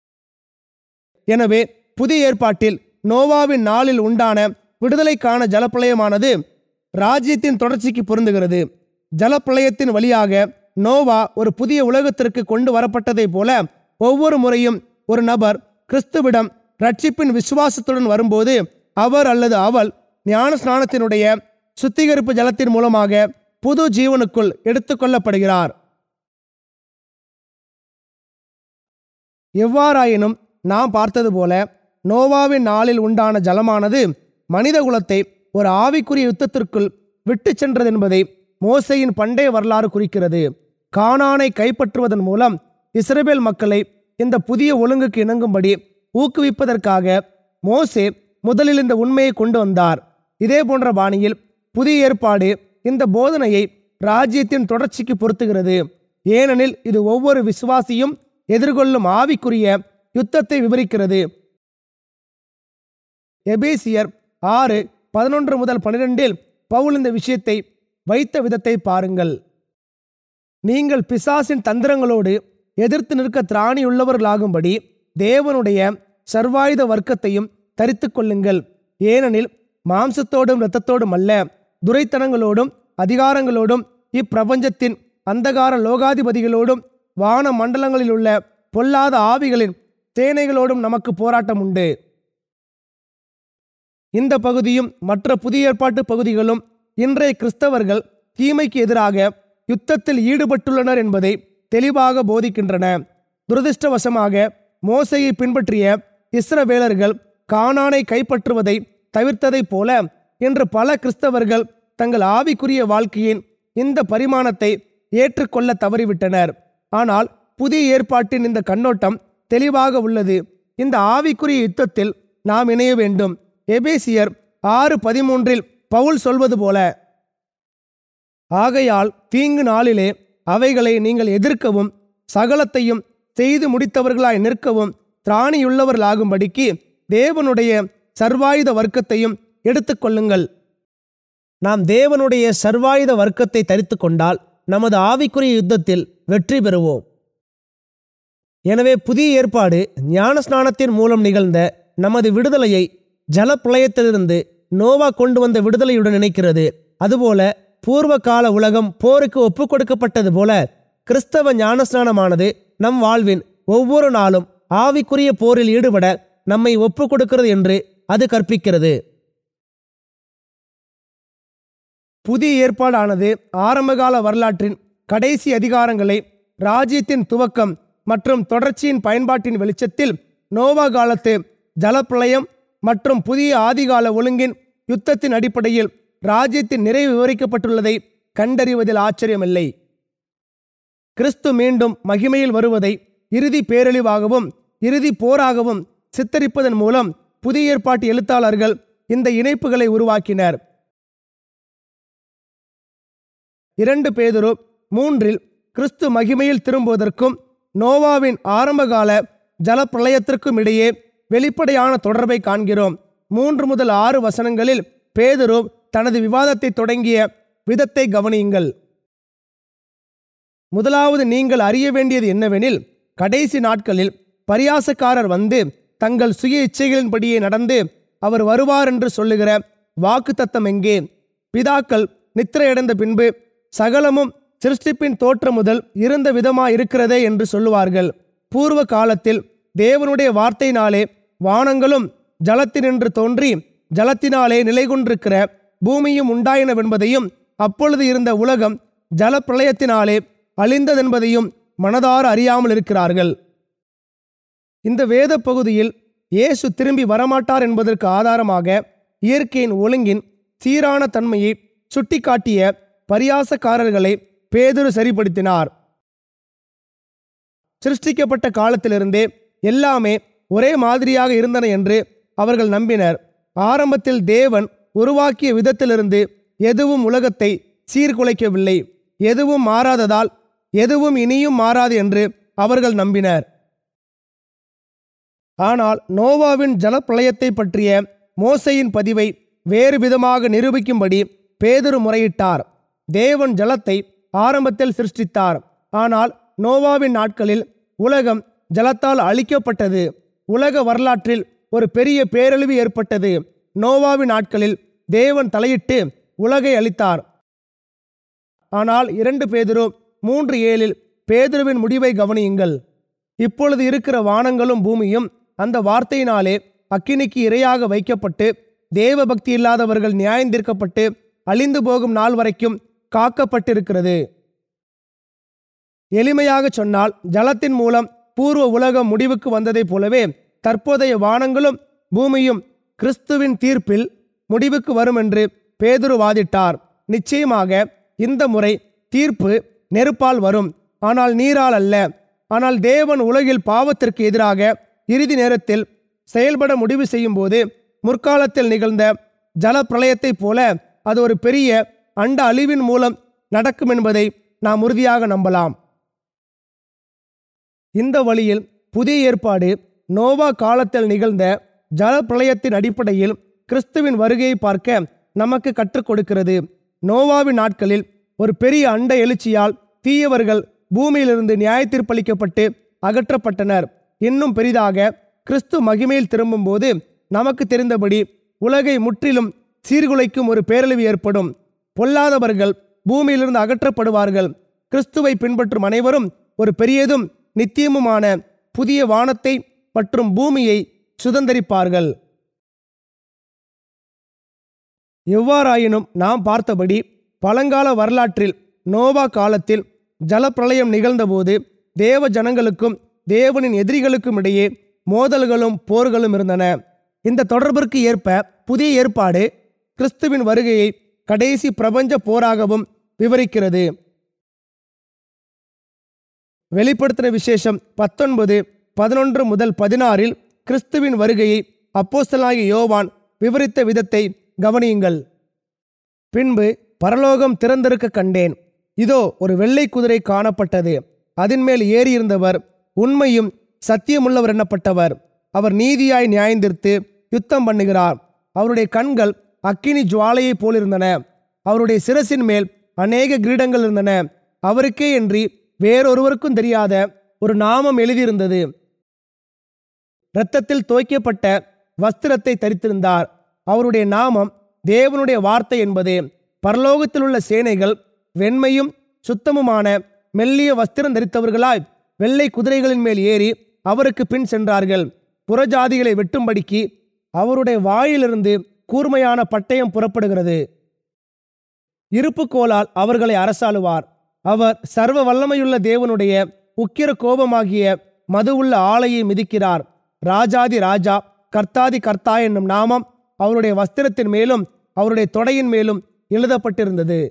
எனவே புதிய ஏற்பாட்டில் நோவாவின் நாளில் உண்டான விடுதலைக்கான ஜலப்பிரளயமானது ராஜ்யத்தின் தொடர்ச்சிக்கு பொருந்துகிறது ஜலப்பிரளயத்தின் வழியாக நோவா ஒரு புதிய உலகத்திற்கு கொண்டு வரப்பட்டதைப் போல ஒவ்வொரு முறையும் ஒரு நபர் கிறிஸ்துவிடம் ரட்சிப்பின் விசுவாசத்துடன் வரும்போது அவர் அல்லது அவள் ஞான ஸ்நானத்தினுடைய சுத்திகரிப்பு ஜலத்தின் மூலமாக புது ஜீவனுக்குள் எடுத்துக்கொள்ளப்படுகிறார் எவ்வாறாயினும் நாம் பார்த்தது போல நோவாவின் நாளில் உண்டான ஜலமானது மனித குலத்தை ஒரு ஆவிக்குரிய யுத்தத்திற்குள் விட்டு சென்றது என்பதை மோசையின் பண்டைய வரலாறு குறிக்கிறது கானானை கைப்பற்றுவதன் மூலம் இஸ்ரேல் மக்களை இந்த புதிய ஒழுங்குக்கு இணங்கும்படி ஊக்குவிப்பதற்காக மோசே முதலில் இந்த உண்மையை கொண்டு வந்தார் இதே போன்ற பாணியில் புதிய ஏற்பாடு இந்த போதனையை ராஜ்யத்தின் தொடர்ச்சிக்கு பொருத்துகிறது ஏனெனில் இது ஒவ்வொரு விசுவாசியும் எதிர்கொள்ளும் ஆவிக்குரிய யுத்தத்தை விவரிக்கிறது எபேசியர் ஆறு பதினொன்று முதல் பனிரெண்டில் பவுல் இந்த விஷயத்தை வைத்த விதத்தை பாருங்கள் நீங்கள் பிசாசின் தந்திரங்களோடு எதிர்த்து நிற்க திராணியுள்ளவர்களாகும்படி தேவனுடைய சர்வாயுத வர்க்கத்தையும் தரித்துக் கொள்ளுங்கள் ஏனெனில் மாம்சத்தோடும் இரத்தத்தோடும் அல்ல துரைத்தனங்களோடும் அதிகாரங்களோடும் இப்பிரபஞ்சத்தின் அந்தகார லோகாதிபதிகளோடும் வான மண்டலங்களில் உள்ள பொல்லாத ஆவிகளின் சேனைகளோடும் நமக்கு போராட்டம் உண்டு இந்த பகுதியும் மற்ற புதிய ஏற்பாட்டு பகுதிகளும் இன்றைய கிறிஸ்தவர்கள் தீமைக்கு எதிராக யுத்தத்தில் ஈடுபட்டுள்ளனர் என்பதை தெளிவாக போதிக்கின்றன துரதிர்ஷ்டவசமாக மோசையை பின்பற்றிய இஸ்ரவேலர்கள் கானானை கைப்பற்றுவதை தவிர்த்ததைப் போல இன்று பல கிறிஸ்தவர்கள் தங்கள் ஆவிக்குரிய வாழ்க்கையின் இந்த பரிமாணத்தை ஏற்றுக்கொள்ள தவறிவிட்டனர் ஆனால் புதிய ஏற்பாட்டின் இந்த கண்ணோட்டம் தெளிவாக உள்ளது இந்த ஆவிக்குரிய யுத்தத்தில் நாம் இணைய வேண்டும் எபேசியர் ஆறு பதிமூன்றில் பவுல் சொல்வது போல ஆகையால் தீங்கு நாளிலே அவைகளை நீங்கள் எதிர்க்கவும் சகலத்தையும் செய்து முடித்தவர்களாய் நிற்கவும் திராணியுள்ளவர்களாகும்படிக்கு தேவனுடைய சர்வாயுத வர்க்கத்தையும் எடுத்துக்கொள்ளுங்கள் நாம் தேவனுடைய சர்வாயுத வர்க்கத்தை தரித்து கொண்டால் நமது ஆவிக்குரிய யுத்தத்தில் வெற்றி பெறுவோம் எனவே புதிய ஏற்பாடு ஞானஸ்நானத்தின் மூலம் நிகழ்ந்த நமது விடுதலையை ஜலப்பிரளயத்திலிருந்து நோவா கொண்டு வந்த விடுதலையுடன் இணைக்கிறது அதுபோல பூர்வ கால உலகம் போருக்கு ஒப்புக் கொடுக்கப்பட்டது போல கிறிஸ்தவ ஞானஸ்நானமானது நம் வாழ்வின் ஒவ்வொரு நாளும் ஆவிக்குரிய போரில் ஈடுபட நம்மை ஒப்புக் கொடுக்கிறது என்று அது கற்பிக்கிறது புதிய ஏற்பாடானது ஆரம்பகால வரலாற்றின் கடைசி அதிகாரங்களை ராஜ்யத்தின் துவக்கம் மற்றும் தொடர்ச்சியின் பயன்பாட்டின் வெளிச்சத்தில் நோவா காலத்து ஜலப்பிரளயம் மற்றும் புதிய ஆதிகால ஒழுங்கின் யுத்தத்தின் அடிப்படையில் ராஜ்யத்தின் நிறைவு விவரிக்கப்பட்டுள்ளதை கண்டறிவதில் ஆச்சரியமில்லை கிறிஸ்து மீண்டும் மகிமையில் வருவதை இறுதி பேரழிவாகவும் இறுதி போராகவும் சித்தரிப்பதன் மூலம் புதிய ஏற்பாட்டு எழுத்தாளர்கள் இந்த இணைப்புகளை உருவாக்கினர் இரண்டு பேதுரு மூன்றில் கிறிஸ்து மகிமையில் திரும்புவதற்கும் நோவாவின் ஆரம்பகால ஜலப்பிரளயத்திற்கும் இடையே வெளிப்படையான தொடர்பை காண்கிறோம் மூன்று முதல் ஆறு வசனங்களில் பேதுரு தனது விவாதத்தை தொடங்கிய விதத்தை கவனியுங்கள் முதலாவது நீங்கள் அறிய வேண்டியது என்னவெனில் கடைசி நாட்களில் பரியாசக்காரர் வந்து தங்கள் சுய இச்சைகளின்படியே நடந்து அவர் வருவார் என்று சொல்லுகிற வாக்குத்தத்தம் எங்கே பிதாக்கள் நித்திரையடைந்த பின்பு சகலமும் சிருஷ்டிப்பின் தோற்றம் முதல் இருந்த விதமாய் இருக்கிறதே என்று சொல்லுவார்கள் பூர்வ காலத்தில் தேவனுடைய வார்த்தையினாலே வானங்களும் ஜலத்தினின்று தோன்றி ஜலத்தினாலே நிலை கொண்டிருக்கிற பூமியும் உண்டாயினவென்பதையும் அப்பொழுது இருந்த உலகம் ஜலப்பிரளயத்தினாலே அழிந்ததென்பதையும் மனதார அறியாமல் இருக்கிறார்கள் இந்த வேத பகுதியில் இயேசு திரும்பி வரமாட்டார் என்பதற்கு ஆதாரமாக இயற்கையின் ஒழுங்கின் சீரான தன்மையை சுட்டிக்காட்டிய பரியாசக்காரர்களை பேதுரு சரிப்படுத்தினார் சிருஷ்டிக்கப்பட்ட காலத்திலிருந்தே எல்லாமே ஒரே மாதிரியாக இருந்தன என்று அவர்கள் நம்பினர் ஆரம்பத்தில் தேவன் உருவாக்கிய விதத்திலிருந்து எதுவும் உலகத்தை சீர்குலைக்கவில்லை எதுவும் மாறாததால் எதுவும் இனியும் மாறாது என்று அவர்கள் நம்பினர் ஆனால் நோவாவின் ஜலப்பிரளயத்தை பற்றிய மோசையின் பதிவை வேறு விதமாக நிரூபிக்கும்படி பேதுரு முறையிட்டார் தேவன் ஜலத்தை ஆரம்பத்தில் சிருஷ்டித்தார் ஆனால் நோவாவின் நாட்களில் உலகம் ஜலத்தால் அழிக்கப்பட்டது உலக வரலாற்றில் ஒரு பெரிய பேரழிவு ஏற்பட்டது நோவாவின் நாட்களில் தேவன் தலையிட்டு உலகை அளித்தார் ஆனால் இரண்டு பேதுரு மூன்று ஏழில் பேதுருவின் முடிவை கவனியுங்கள் இப்பொழுது இருக்கிற வானங்களும் பூமியும் அந்த வார்த்தையினாலே அக்கினிக்கு இரையாக வைக்கப்பட்டு தேவ பக்தி இல்லாதவர்கள் நியாயந்தீர்க்கப்பட்டு அழிந்து போகும் நாள் வரைக்கும் காக்கப்பட்டிருக்கிறது எளிமையாக சொன்னால் ஜலத்தின் மூலம் பூர்வ உலகம் முடிவுக்கு வந்ததைப் போலவே தற்போதைய வானங்களும் பூமியும் கிறிஸ்துவின் தீர்ப்பில் முடிவுக்கு வரும் என்று பேதுரு வாதிட்டார் நிச்சயமாக இந்த முறை தீர்ப்பு நெருப்பால் வரும் ஆனால் நீரால் அல்ல ஆனால் தேவன் உலகில் பாவத்திற்கு எதிராக இறுதி நேரத்தில் செயல்பட முடிவு செய்யும்போது முற்காலத்தில் நிகழ்ந்த ஜல பிரளயத்தைப் போல அது ஒரு பெரிய அண்ட அழிவின் மூலம் நடக்கும் என்பதை நாம் உறுதியாக நம்பலாம் இந்த வழியில் புதிய ஏற்பாடு நோவா காலத்தில் நிகழ்ந்த ஜல பிரளயத்தின் அடிப்படையில் கிறிஸ்துவின் வருகையை பார்க்க நமக்கு கற்றுக் கொடுக்கிறது நோவாவின் நாட்களில் ஒரு பெரிய அண்ட எழுச்சியால் தீயவர்கள் பூமியிலிருந்து நியாயத்தீர்ப்பளிக்கப்பட்டு அகற்றப்பட்டனர் இன்னும் பெரிதாக கிறிஸ்து மகிமையில் திரும்பும்போது நமக்கு தெரிந்தபடி உலகை முற்றிலும் சீர்குலைக்கும் ஒரு பேரழிவு ஏற்படும் பொல்லாதவர்கள் பூமியிலிருந்து அகற்றப்படுவார்கள் கிறிஸ்துவை பின்பற்றும் அனைவரும் ஒரு பெரியதும் நித்தியமுமான புதிய வானத்தை மற்றும் பூமியை சுதந்தரிப்பார்கள் எவ்வாறாயினும் நாம் பார்த்தபடி பழங்கால வரலாற்றில் நோவா காலத்தில் ஜலப்பிரளயம் நிகழ்ந்தபோது தேவ ஜனங்களுக்கும் தேவனின் எதிரிகளுக்கும் இடையே மோதல்களும் போர்களும் இருந்தன இந்த தொடர்பிற்கு ஏற்ப புதிய ஏற்பாடு கிறிஸ்துவின் வருகையை கடைசி பிரபஞ்ச போராகவும் விவரிக்கிறது வெளிப்படுத்தின விசேஷம் பத்தொன்பது பதினொன்று முதல் பதினாறில் கிறிஸ்துவின் வருகையை அப்போஸ்தலனாகிய யோவான் விவரித்த விதத்தை கவனியுங்கள் பின்பு பரலோகம் திறந்திருக்க கண்டேன் இதோ ஒரு வெள்ளை குதிரை காணப்பட்டது அதின் மேல் ஏறியிருந்தவர் உண்மையும் சத்தியமுள்ளவர் எண்ணப்பட்டவர் அவர் நீதியாய் நியாயந்திருத்து யுத்தம் பண்ணுகிறார் அவருடைய கண்கள் அக்கினி ஜுவாலையைப் போலிருந்தன அவருடைய சிரசின் மேல் அநேக கிரீடங்கள் இருந்தன அவருக்கே என்று வேறொருவருக்கும் தெரியாத ஒரு நாமம் எழுதியிருந்தது இரத்தத்தில் தோய்க்கப்பட்ட வஸ்திரத்தை தரித்திருந்தார் அவருடைய நாமம் தேவனுடைய வார்த்தை என்பதே பரலோகத்தில் உள்ள சேனைகள் வெண்மையும் சுத்தமுமான மெல்லிய வஸ்திரம் தரித்தவர்களாய் வெள்ளை குதிரைகளின் மேல் ஏறி அவருக்கு பின் சென்றார்கள் புறஜாதிகளை வெட்டும்படிக்கு அவருடைய வாயிலிருந்து கூர்மையான பட்டயம் புறப்படுகிறது இருப்பு கோலால் அவர்களை அரசாளுவார் அவர் சர்வ வல்லமையுள்ள தேவனுடைய உக்கிர கோபமாகிய மதுவுள்ள ஆலையை மிதிக்கிறார் ராஜாதி ராஜா கர்த்தாதி கர்த்தா என்னும் நாமம் அவருடைய வஸ்திரத்தின் மேலும் அவருடைய தொடையின் மேலும் எழுதப்பட்டிருந்தது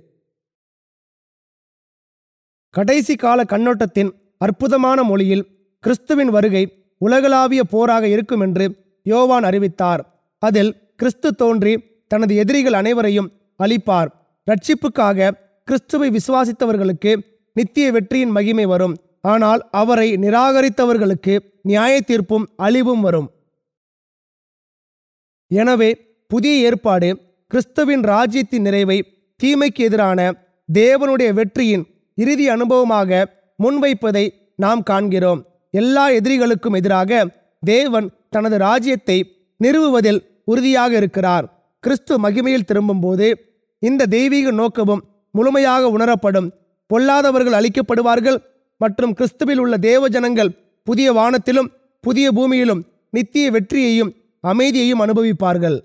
கடைசி கால கண்ணோட்டத்தின் அற்புதமான மொழியில் கிறிஸ்துவின் வருகை உலகளாவிய போராக இருக்கும் என்று யோவான் அறிவித்தார் அதில் கிறிஸ்து தோன்றி தனது எதிரிகள் அனைவரையும் அழிப்பார் ரட்சிப்புக்காக கிறிஸ்துவை விசுவாசித்தவர்களுக்கு நித்திய வெற்றியின் மகிமை வரும் ஆனால் அவரை நிராகரித்தவர்களுக்கு நியாய தீர்ப்பும் அழிவும் வரும் எனவே புதிய ஏற்பாடு கிறிஸ்துவின் ராஜ்யத்தின் நிறைவை தீமைக்கு எதிரான தேவனுடைய வெற்றியின் இறுதி அனுபவமாக முன்வைப்பதை நாம் காண்கிறோம் எல்லா எதிரிகளுக்கும் எதிராக தேவன் தனது ராஜ்யத்தை நிறுவுவதில் உறுதியாக இருக்கிறார் கிறிஸ்து மகிமையில் திரும்பும்போது இந்த தெய்வீக நோக்கமும் முழுமையாக உணரப்படும் பொல்லாதவர்கள் அழிக்கப்படுவார்கள் மற்றும் கிறிஸ்துவில் உள்ள தேவ ஜனங்கள் புதிய வானத்திலும் புதிய பூமியிலும் நித்திய வெற்றியையும் அமைதியையும் அனுபவிப்பார்கள்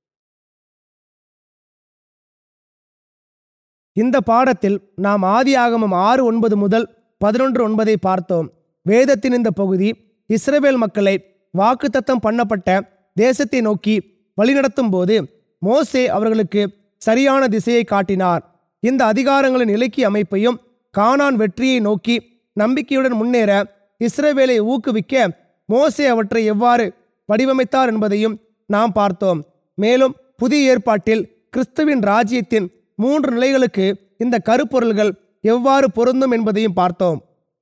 இந்த பாடத்தில் நாம் ஆதி ஆகமம் ஆறு ஒன்பது முதல் பதினொன்று ஒன்பதை பார்த்தோம் வேதத்தின் இந்த பகுதி இஸ்ரவேல் மக்களை வாக்குத்தத்தம் பண்ணப்பட்ட தேசத்தை நோக்கி வழிநடத்தும் போது மோசே அவர்களுக்கு சரியான திசையை காட்டினார் இந்த அதிகாரங்களின் இலக்கிய அமைப்பையும் கானான் வெற்றியை நோக்கி நம்பிக்கையுடன் முன்னேற இஸ்ரவேலை ஊக்குவிக்க மோசே அவற்றை எவ்வாறு வடிவமைத்தார் என்பதையும் நாம் பார்த்தோம் மேலும் புதிய ஏற்பாட்டில் கிறிஸ்துவின் ராஜ்யத்தின் மூன்று நிலைகளுக்கு இந்த கருப்பொருள்கள் எவ்வாறு பொருந்தும் என்பதையும் பார்த்தோம்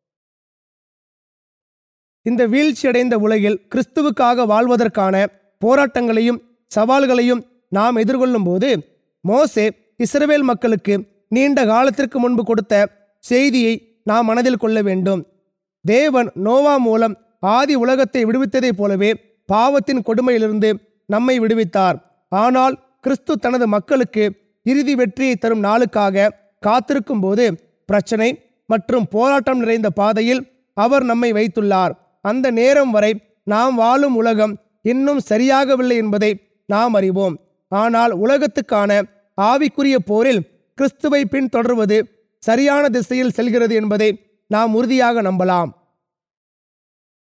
இந்த வீழ்ச்சியடைந்த உலகில் கிறிஸ்துவுக்காக வாழ்வதற்கான போராட்டங்களையும் சவால்களையும் நாம் எதிர்கொள்ளும் போது மோசே இஸ்ரவேல் மக்களுக்கு நீண்ட காலத்திற்கு முன்பு கொடுத்த செய்தியை நாம் மனதில் கொள்ள வேண்டும் தேவன் நோவா மூலம் ஆதி உலகத்தை விடுவித்ததைப் போலவே பாவத்தின் கொடுமையிலிருந்து நம்மை விடுவித்தார் ஆனால் கிறிஸ்து தனது மக்களுக்கு இறுதி வெற்றியை தரும் நாளுக்காக காத்திருக்கும் போது பிரச்சனை மற்றும் போராட்டம் நிறைந்த பாதையில் அவர் நம்மை வைத்துள்ளார் அந்த நேரம் வரை நாம் வாழும் உலகம் இன்னும் சரியாகவில்லை என்பதை நாம் அறிவோம் ஆனால் உலகத்துக்கான ஆவிக்குரிய போரில் கிறிஸ்துவை பின்தொடர்வது சரியான திசையில் செல்கிறது என்பதை நாம் உறுதியாக நம்பலாம்